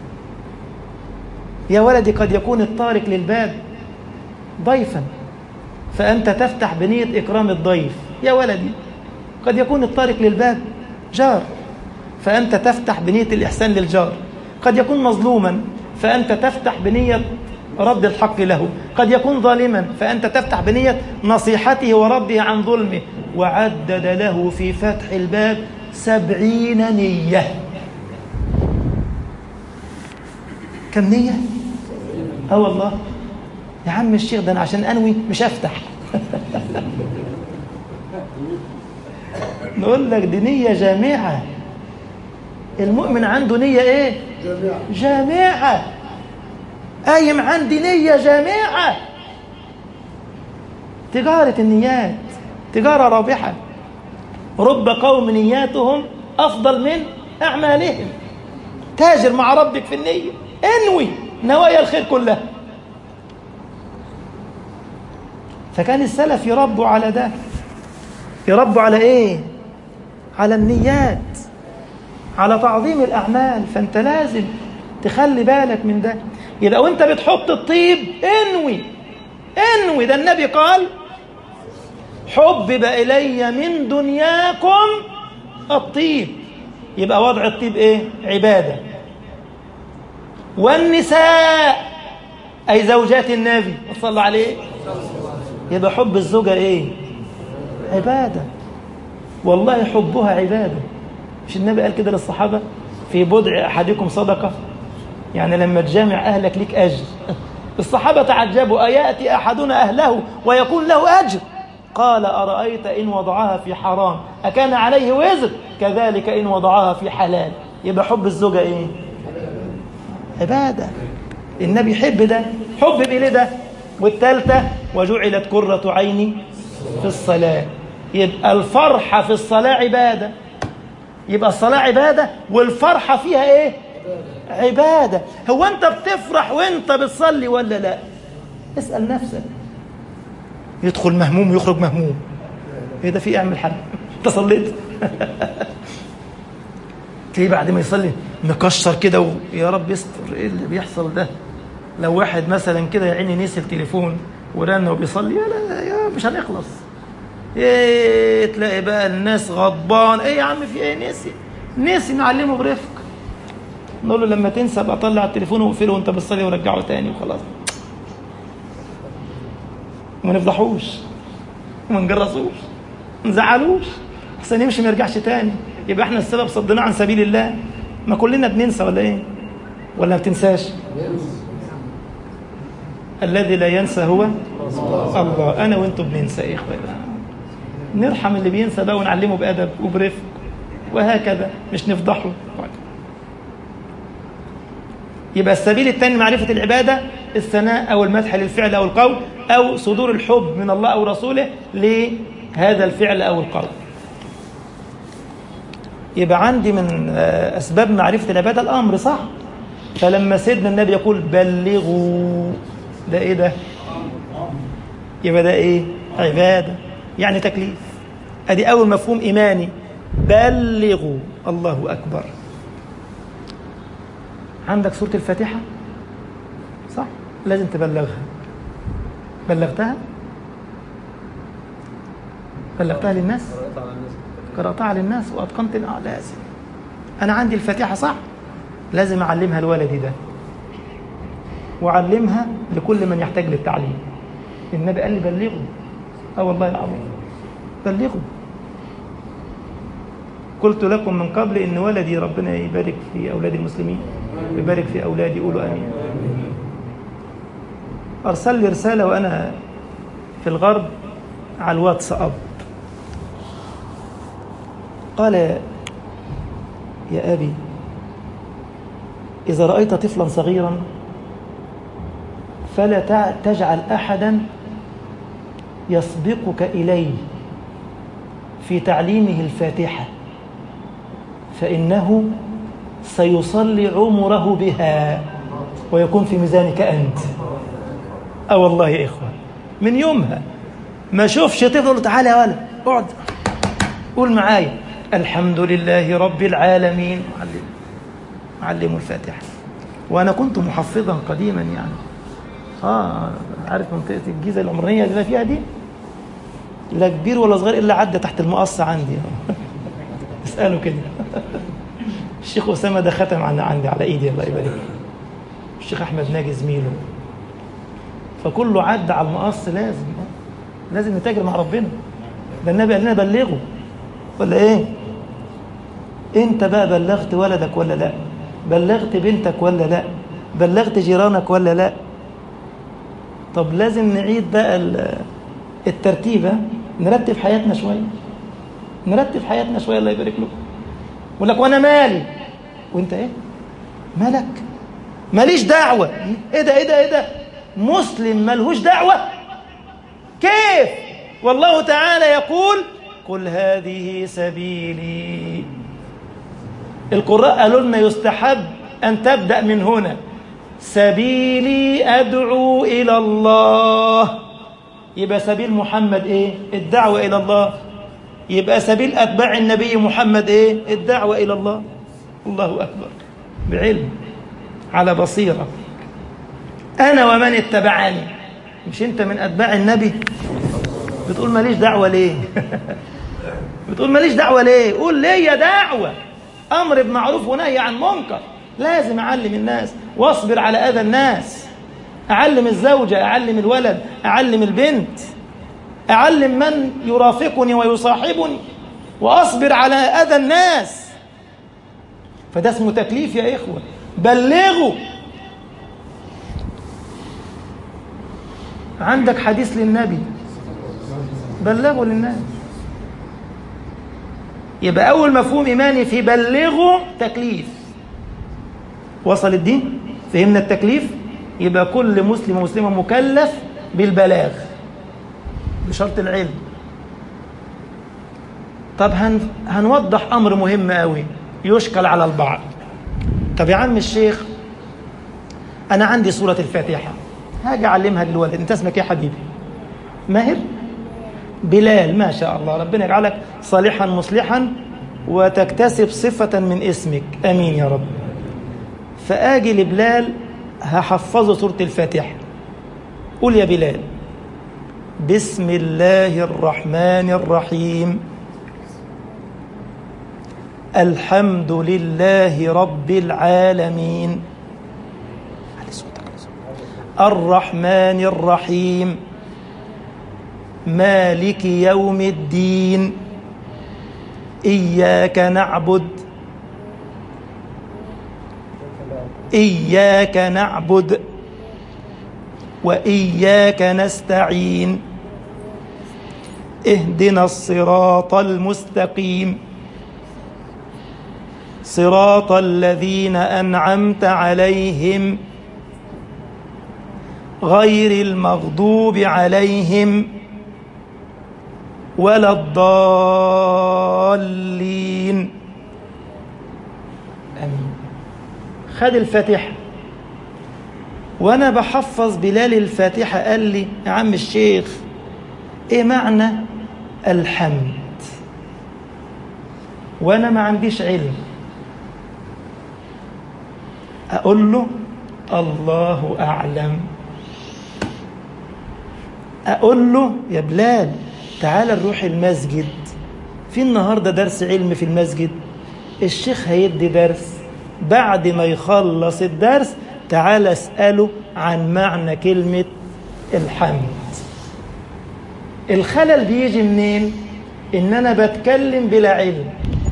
يا ولدي قد يكون الطارق للباب ضيفا فأنت تفتح بنية إكرام الضيف يا ولدي قد يكون الطارق للباب جار فأنت تفتح بنية الإحسان للجار قد يكون مظلوما فأنت تفتح بنية رد الحق له قد يكون ظالما فأنت تفتح بنية نصيحته ورده عن ظلمه وعدد له في فتح الباب سبعين نية كم نية؟ اه والله يا عم الشيخ ده أنا عشان أنوي مش أفتح نقول لك دي نية جامعة المؤمن عنده نية إيه؟ جميعا جامعة قايم عندي نية جامعة تجارة النيات تجارة رابحة رب قوم نياتهم أفضل من أعمالهم تاجر مع ربك في النية انوي نوايا الخير كلها فكان السلف يربوا على ده يربوا على ايه على النيات على تعظيم الأعمال فأنت لازم تخلي بالك من ده يبقى وانت بتحط الطيب انوي انوي ده النبي قال حبب إلي من دنياكم الطيب يبقى وضع الطيب ايه عبادة والنساء أي زوجات النبي صلى عليه يبقى حب الزوجة ايه عبادة والله حبها عبادة مش النبي قال كده للصحابة في بضع أحدكم صدقة يعني لما تجامع أهلك ليك أجر الصحابة تعجبوا أيأتي أحدنا أهله ويكون له أجر قال أرأيت إن وضعها في حرام أكان عليه وزر كذلك إن وضعها في حلال يبقى حب الزوجة إيه عبادة النبي يحب ده حب إليه ده والثالثة وجعلت كرة عيني في الصلاة يبقى الفرحة في الصلاة عبادة يبقى الصلاة عبادة والفرحة فيها إيه عبادة هو أنت بتفرح وأنت بتصلي ولا لا اسأل نفسك يدخل مهموم ويخرج مهموم ايه ده في اعمل حل انت صليت تلاقيه بعد ما يصلي مكشر كده ويا رب يستر ايه اللي بيحصل ده لو واحد مثلا كده يا عيني نسي التليفون ورن وبيصلي يا لا يا مش هنخلص ايه تلاقي بقى الناس غضبان ايه يا عم في ايه نسي نسي نعلمه برفق نقول له لما تنسى بقى طلع التليفون واقفله وانت بتصلي ورجعه تاني وخلاص وما نفضحوش وما نجرسوش ما نزعلوش احسن يمشي ما يرجعش تاني يبقى احنا السبب صدناه عن سبيل الله ما كلنا بننسى ولا ايه ولا ما بتنساش الذي لا ينسى هو الله انا وانتم بننسى ايه اخويا نرحم اللي بينسى بقى ونعلمه بادب وبرفق وهكذا مش نفضحه يبقى السبيل الثاني معرفة العبادة الثناء أو المدح للفعل أو القول أو صدور الحب من الله أو رسوله لهذا الفعل أو القول يبقى عندي من أسباب معرفة العبادة الأمر صح فلما سيدنا النبي يقول بلغوا ده إيه ده يبقى ده إيه عبادة يعني تكليف أدي أول مفهوم إيماني بلغوا الله أكبر عندك سورة الفاتحة صح لازم تبلغها بلغتها بلغتها للناس قرأتها للناس وأتقنت آه لازم أنا عندي الفاتحة صح لازم أعلمها لولدي ده وأعلمها لكل من يحتاج للتعليم النبي قال لي بلغوا اه والله العظيم بلغوا قلت لكم من قبل ان ولدي ربنا يبارك في اولاد المسلمين ويبارك في اولادي قولوا امين ارسل لي رساله وانا في الغرب على الواتساب قال يا ابي اذا رايت طفلا صغيرا فلا تجعل احدا يسبقك اليه في تعليمه الفاتحه فانه سيصلي عمره بها ويكون في ميزانك انت اه والله يا اخوه من يومها ما اشوفش طفل تعالى يا ولد اقعد قول معايا الحمد لله رب العالمين علم علموا الفاتحه وانا كنت محفظا قديما يعني اه عارف منطقه الجيزه العمرانيه اللي فيها دي لا كبير ولا صغير الا عدى تحت المقص عندي اساله كده الشيخ اسامه ده ختم عن عندي على ايدي الله يبارك الشيخ احمد ناجي زميله فكله عدى على المقص لازم لازم نتاجر مع ربنا ده النبي قال لنا بلغوا ولا ايه انت بقى بلغت ولدك ولا لا بلغت بنتك ولا لا بلغت جيرانك ولا لا طب لازم نعيد بقى الترتيب نرتب حياتنا شويه نرتب حياتنا شويه الله يبارك لكم يقول لك وانا مالي وانت ايه مالك ماليش دعوه ايه ده ايه ده ايه ده مسلم ملهوش دعوه كيف والله تعالى يقول قل هذه سبيلي القراء قالوا لنا يستحب ان تبدا من هنا سبيلي ادعو الى الله يبقى سبيل محمد ايه الدعوه الى الله يبقى سبيل اتباع النبي محمد ايه الدعوه الى الله الله اكبر بعلم على بصيره انا ومن اتبعني مش انت من اتباع النبي بتقول ماليش دعوه ليه بتقول ماليش دعوه ليه قول ليا دعوه امر بمعروف ونهي عن منكر لازم اعلم الناس واصبر على اذى الناس اعلم الزوجه اعلم الولد اعلم البنت اعلم من يرافقني ويصاحبني واصبر على اذى الناس فده اسمه تكليف يا اخوه بلغوا عندك حديث للنبي بلغوا للناس يبقى أول مفهوم إيماني في بلغوا تكليف وصل الدين فهمنا التكليف يبقى كل مسلم ومسلمة مكلف بالبلاغ بشرط العلم طب هن هنوضح أمر مهم قوي يشكل على البعض طب يا عم الشيخ أنا عندي سورة الفاتحة هاجي أعلمها للولد أنت اسمك إيه يا حبيبي ماهر بلال ما شاء الله ربنا يجعلك صالحا مصلحا وتكتسب صفة من اسمك أمين يا رب فآجي لبلال هحفظه سورة الفاتحة قول يا بلال بسم الله الرحمن الرحيم الحمد لله رب العالمين الرحمن الرحيم مالك يوم الدين إياك نعبد إياك نعبد وإياك نستعين اهدنا الصراط المستقيم صراط الذين أنعمت عليهم غير المغضوب عليهم ولا الضالين امين خد الفاتحه وانا بحفظ بلال الفاتحه قال لي يا عم الشيخ ايه معنى الحمد وانا ما عنديش علم اقول له الله اعلم اقول له يا بلال تعال نروح المسجد في النهارده درس علم في المسجد الشيخ هيدي درس بعد ما يخلص الدرس تعال اساله عن معنى كلمه الحمد الخلل بيجي منين ان انا بتكلم بلا علم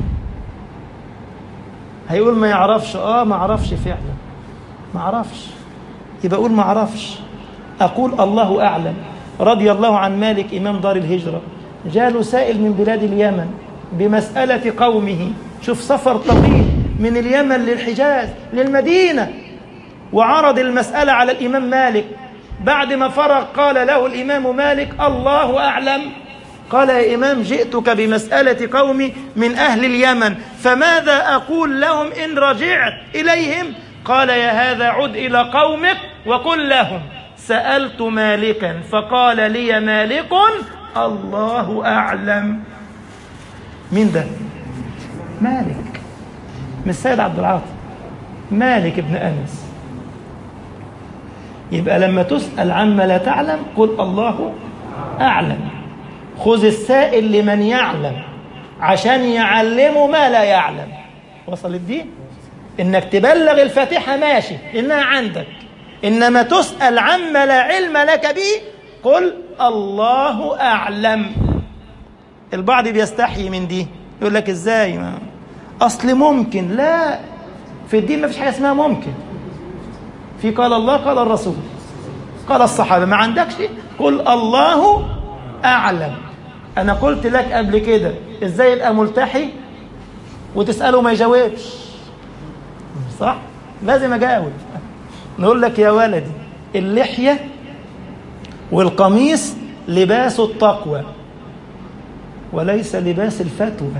هيقول ما يعرفش اه ما اعرفش فعلا ما اعرفش يبقى اقول ما اعرفش اقول الله اعلم رضي الله عن مالك امام دار الهجره جاله سائل من بلاد اليمن بمساله قومه شوف سفر طويل من اليمن للحجاز للمدينه وعرض المساله على الامام مالك بعد ما فرغ قال له الامام مالك الله اعلم قال يا إمام جئتك بمسألة قومي من أهل اليمن فماذا أقول لهم إن رجعت إليهم قال يا هذا عد إلى قومك وقل لهم سألت مالكا فقال لي مالك الله أعلم مين ده مالك من السيد عبد العاطي مالك ابن أنس يبقى لما تسأل عما لا تعلم قل الله أعلم خذ السائل لمن يعلم عشان يعلمه ما لا يعلم وصلت دي انك تبلغ الفاتحة ماشي انها عندك انما تسأل عما لا علم لك به قل الله اعلم البعض بيستحي من دي يقول لك ازاي ما اصل ممكن لا في الدين ما فيش حاجه اسمها ممكن في قال الله قال الرسول قال الصحابه ما عندكش قل الله اعلم انا قلت لك قبل كده ازاي يبقى ملتحي وتساله ما يجاوبش صح لازم اجاوب نقول لك يا ولدي اللحيه والقميص لباس التقوى وليس لباس الفتوى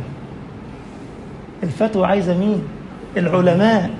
الفتوى عايزه مين العلماء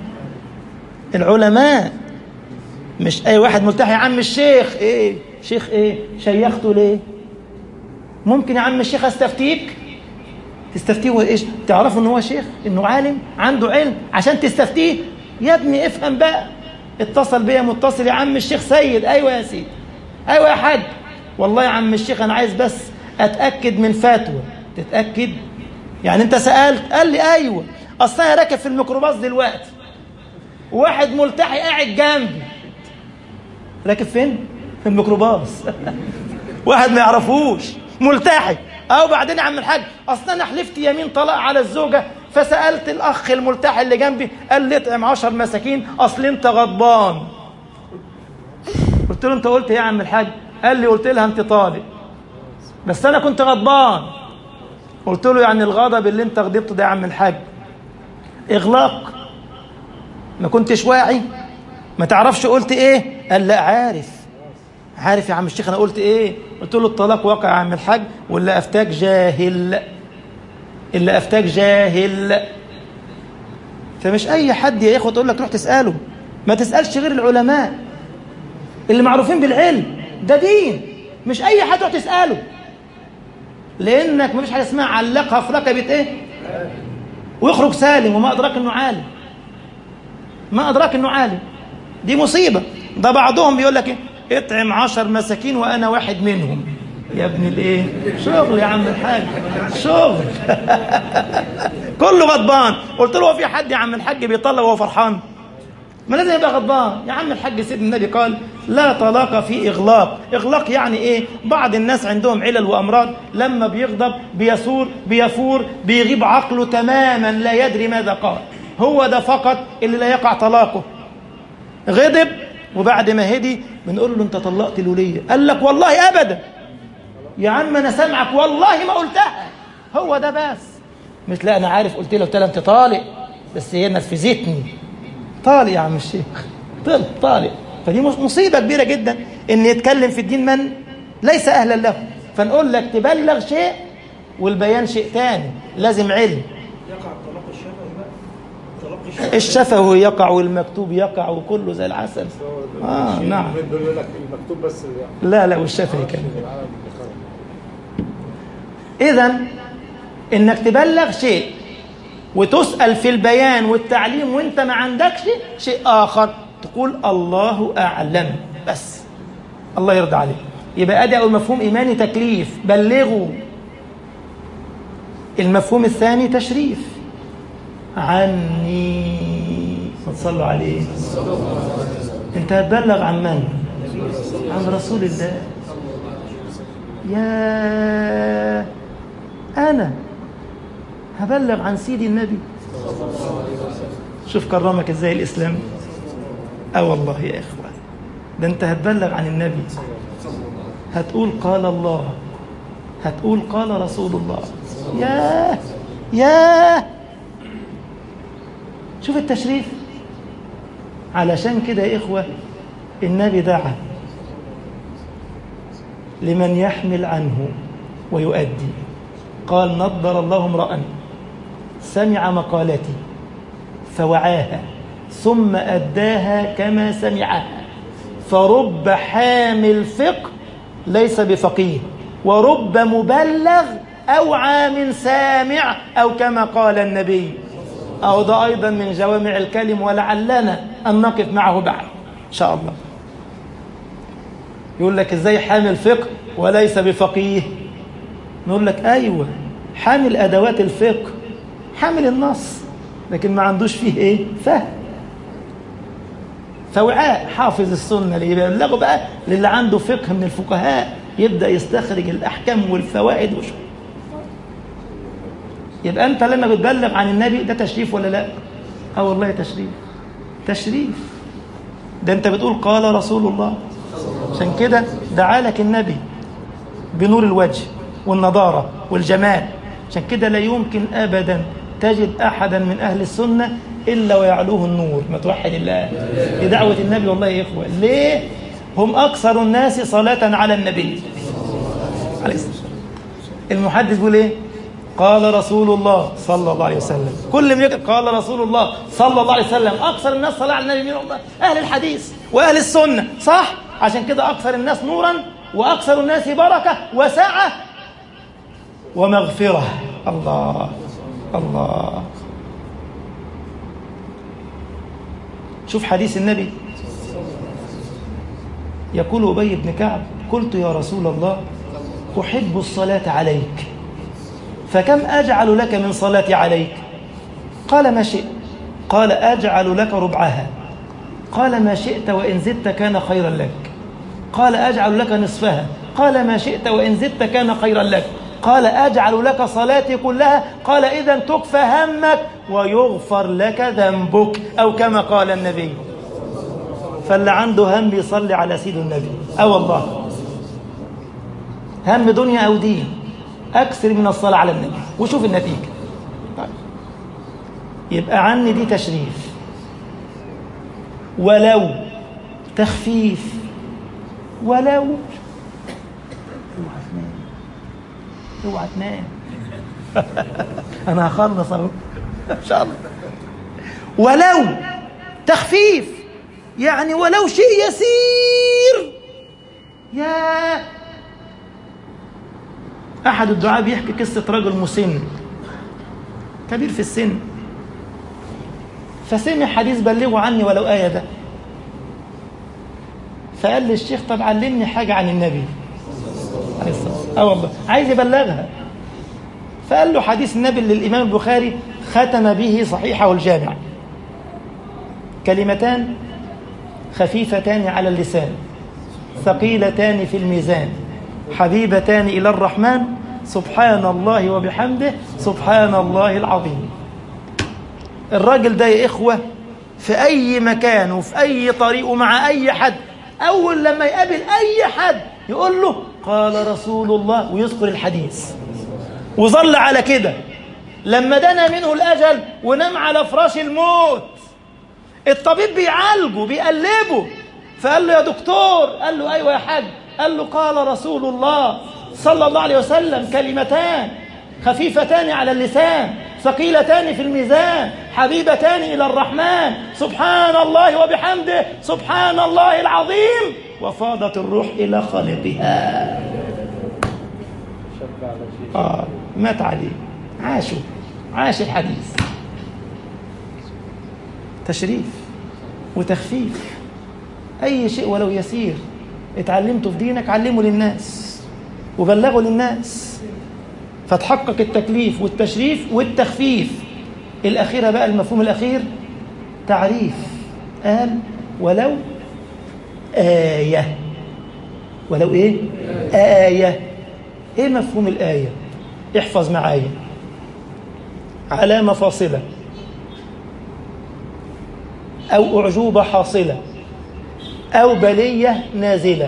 العلماء مش اي واحد ملتحي يا عم الشيخ ايه شيخ ايه شيخته ليه ممكن يا عم الشيخ استفتيك تستفتيه ايش تعرفوا ان هو شيخ انه عالم عنده علم عشان تستفتيه يا ابني افهم بقى اتصل بيا متصل يا عم الشيخ سيد ايوه يا سيدي ايوه يا حاج والله يا عم الشيخ انا عايز بس اتاكد من فتوى تتاكد يعني انت سالت قال لي ايوه اصل انا راكب في الميكروباص دلوقتي واحد ملتحي قاعد جنبي راكب فين في الميكروباص واحد ما يعرفوش ملتحي او بعدين يا عم الحاج اصل انا حلفت يمين طلاق على الزوجه فسالت الاخ الملتحي اللي جنبي قال لي اطعم 10 مساكين اصل انت غضبان قلت له انت قلت ايه يا عم الحاج قال لي قلت لها انت طالق بس انا كنت غضبان قلت له يعني الغضب اللي انت غضبته ده يا عم الحاج اغلاق ما كنتش واعي ما تعرفش قلت ايه قال لا عارف عارف يا عم الشيخ انا قلت ايه قلت له الطلاق واقع يا عم الحاج واللي افتاك جاهل اللي افتاك جاهل فمش اي حد يا اخوه تقول لك روح تساله ما تسالش غير العلماء اللي معروفين بالعلم ده دين مش اي حد تروح تساله لانك ما فيش حاجه اسمها علقها في ركبه ايه ويخرج سالم وما ادراك انه عالم ما ادراك انه عالم دي مصيبه ده بعضهم بيقول لك ايه اطعم عشر مساكين وانا واحد منهم يا ابن الايه شغل يا عم الحاج شغل كله غضبان قلت له هو في حد يا عم الحاج بيطلق وهو فرحان ما لازم يبقى غضبان يا عم الحاج سيدنا النبي قال لا طلاق في اغلاق اغلاق يعني ايه بعض الناس عندهم علل وامراض لما بيغضب بيثور بيفور بيغيب عقله تماما لا يدري ماذا قال هو ده فقط اللي لا يقع طلاقه غضب وبعد ما هدي بنقول له انت طلقت الوليه قال لك والله ابدا يا عم انا سامعك والله ما قلتها هو ده بس مش لا انا عارف قلت له قلت لها انت طالق بس هي نفذتني طالق يا عم الشيخ طلق طالق فدي مصيبه كبيره جدا ان يتكلم في الدين من ليس اهلا له فنقول لك تبلغ شيء والبيان شيء تاني لازم علم يقع الطلاق الشفهي بقى الطلاق الشفهي الشفوي يقع والمكتوب يقع وكله زي العسل اه نعم دول يقول لك المكتوب بس اللي يعني لا لا والشفهي كمان العالم بيخرج. إذا إنك تبلغ شيء وتسأل في البيان والتعليم وأنت ما عندكش شيء آخر تقول الله أعلم بس الله يرضى عليك يبقى أدي أول مفهوم إيماني تكليف بلغوا المفهوم الثاني تشريف عني ما تصلوا عليه أنت هتبلغ عن من؟ عن رسول الله يا أنا هبلغ عن سيدي النبي شوف كرمك ازاي الإسلام اه والله يا إخوة ده أنت هتبلغ عن النبي هتقول قال الله هتقول قال رسول الله يا يا شوف التشريف علشان كده يا إخوة النبي دعا لمن يحمل عنه ويؤدي قال نضر الله امرأ سمع مقالتي فوعاها ثم أداها كما سمعها فرب حامل فقه ليس بفقيه ورب مبلغ أوعى من سامع أو كما قال النبي أو ده أيضا من جوامع الكلم ولعلنا أن نقف معه بعد إن شاء الله يقول لك ازاي حامل فقه وليس بفقيه نقول لك ايوه حامل ادوات الفقه حامل النص لكن ما عندوش فيه ايه فهم فوعاء حافظ السنه اللي يبلغه بقى للي عنده فقه من الفقهاء يبدا يستخرج الاحكام والفوائد وشو يبقى انت لما بتبلغ عن النبي ده تشريف ولا لا اه والله تشريف تشريف ده انت بتقول قال رسول الله عشان كده دعالك النبي بنور الوجه والنضارة والجمال عشان كده لا يمكن أبدا تجد أحدا من أهل السنة إلا ويعلوه النور ما توحد الله دي دعوة النبي والله يا إخوة ليه هم أكثر الناس صلاة على النبي عليه الصلاة والسلام المحدث بيقول إيه قال رسول الله صلى الله عليه وسلم كل ما يقول قال رسول الله صلى الله عليه وسلم أكثر الناس صلاة على النبي منهم أهل الحديث وأهل السنة صح عشان كده أكثر الناس نورا وأكثر الناس بركة وسعة ومغفرة الله الله شوف حديث النبي يقول أبي بن كعب قلت يا رسول الله أحب الصلاة عليك فكم أجعل لك من صلاتي عليك قال ما شئت قال أجعل لك ربعها قال ما شئت وإن زدت كان خيرا لك قال أجعل لك نصفها قال ما شئت وإن زدت كان خيرا لك قال أجعل لك صلاتي كلها قال إذا تكفى همك ويغفر لك ذنبك أو كما قال النبي فاللي عنده هم يصلي على سيد النبي أو والله هم دنيا أو دين أكثر من الصلاة على النبي وشوف النتيجة طيب. يبقى عني دي تشريف ولو تخفيف ولو اوعى تنام اوعى تنام انا هخلص اهو ان شاء الله ولو تخفيف يعني ولو شيء يسير يا احد الدعاء بيحكي قصه رجل مسن كبير في السن فسمع حديث بلغوا عني ولو آية ده فقال للشيخ طب علمني حاجة عن النبي عليه الصلاة والسلام اه والله عايز يبلغها فقال له حديث النبي اللي الإمام البخاري ختم به صحيحه الجامع كلمتان خفيفتان على اللسان ثقيلتان في الميزان حبيبتان إلى الرحمن سبحان الله وبحمده سبحان الله العظيم الراجل ده يا إخوة في أي مكان وفي أي طريق ومع أي حد أول لما يقابل أي حد يقول له قال رسول الله ويذكر الحديث وظل على كده لما دنا منه الأجل ونام على فراش الموت الطبيب بيعالجه بيقلبه فقال له يا دكتور قال له أيوة يا حاج قال له قال رسول الله صلى الله عليه وسلم كلمتان خفيفتان على اللسان ثقيلتان في الميزان حبيبتان إلى الرحمن سبحان الله وبحمده سبحان الله العظيم وفاضت الروح إلى خالقها شب على شيء آه مات عليه عاشوا عاش الحديث تشريف وتخفيف أي شيء ولو يسير اتعلمته في دينك علمه للناس وبلغه للناس فتحقق التكليف والتشريف والتخفيف الأخيرة بقى المفهوم الأخير تعريف قال ولو آية ولو إيه؟ آية إيه مفهوم الآية؟ احفظ معايا علامة فاصلة أو أعجوبة حاصلة أو بلية نازلة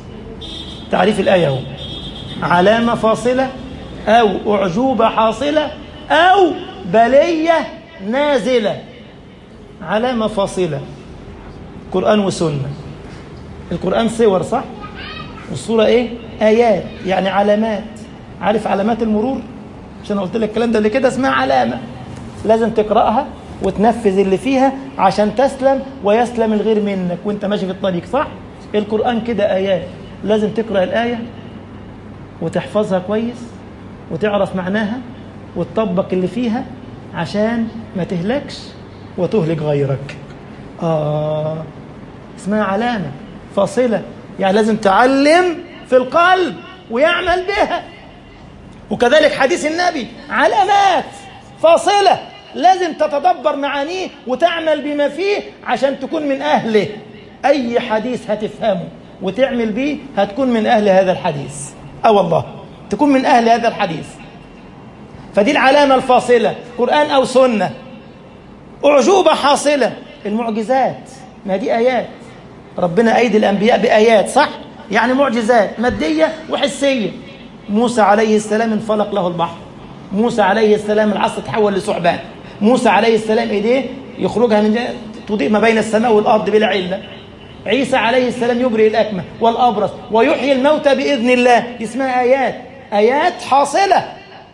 تعريف الآية هو علامة فاصلة أو أعجوبة حاصلة أو بلية نازلة علامة فاصلة قرآن وسنة القرآن صور صح والصورة إيه آيات يعني علامات عارف علامات المرور مش أنا قلت لك الكلام ده اللي كده اسمها علامة لازم تقرأها وتنفذ اللي فيها عشان تسلم ويسلم الغير منك وانت ماشي في الطريق صح القرآن كده آيات لازم تقرأ الآية وتحفظها كويس وتعرف معناها وتطبق اللي فيها عشان ما تهلكش وتهلك غيرك آه اسمها علامة فاصلة يعني لازم تعلم في القلب ويعمل بها وكذلك حديث النبي علامات فاصلة لازم تتدبر معانيه وتعمل بما فيه عشان تكون من أهله أي حديث هتفهمه وتعمل بيه هتكون من أهل هذا الحديث أه والله تكون من أهل هذا الحديث فدي العلامة الفاصلة قرآن أو سنة أعجوبة حاصلة المعجزات ما دي آيات ربنا أيدي الأنبياء بآيات صح؟ يعني معجزات مادية وحسية موسى عليه السلام انفلق له البحر موسى عليه السلام العصر تحول لثعبان موسى عليه السلام ايديه يخرجها من جهة تضيء ما بين السماء والارض بلا عله عيسى عليه السلام يبرئ الاكمه والابرص ويحيي الموتى باذن الله دي اسمها ايات ايات حاصله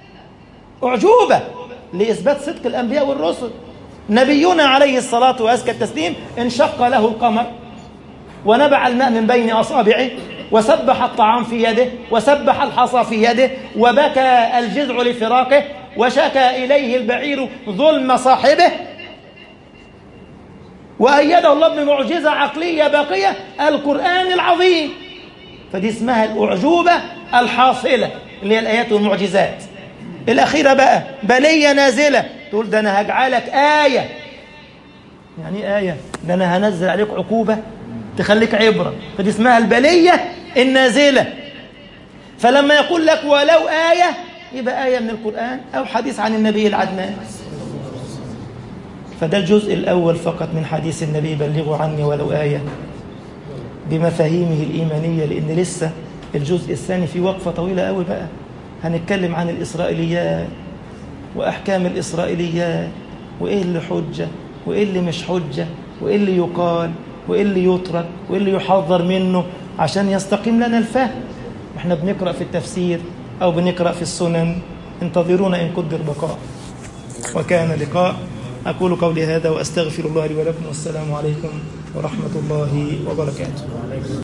اعجوبه لاثبات صدق الانبياء والرسل نبينا عليه الصلاه وازكى التسليم انشق له القمر ونبع الماء من بين اصابعه وسبح الطعام في يده وسبح الحصى في يده وبكى الجذع لفراقه وشكى إليه البعير ظلم صاحبه وأيده الله بمعجزة عقلية باقية القرآن العظيم فدي اسمها الأعجوبة الحاصلة اللي هي الآيات والمعجزات الأخيرة بقى بلية نازلة تقول ده أنا هجعلك آية يعني إيه آية ده أنا هنزل عليك عقوبة تخليك عبرة فدي اسمها البلية النازلة فلما يقول لك ولو آية يبقى آية من القرآن أو حديث عن النبي العدنان فده الجزء الأول فقط من حديث النبي بلغوا عني ولو آية بمفاهيمه الإيمانية لأن لسه الجزء الثاني في وقفة طويلة قوي بقى هنتكلم عن الإسرائيليات وأحكام الإسرائيليات وإيه اللي حجة وإيه اللي مش حجة وإيه اللي يقال وإيه اللي يترك وإيه اللي يحذر منه عشان يستقيم لنا الفهم احنا بنقرأ في التفسير أو بنقرأ في السنن انتظرونا إن قدر بقاء وكان لقاء أقول قولي هذا وأستغفر الله لي ولكم والسلام عليكم ورحمة الله وبركاته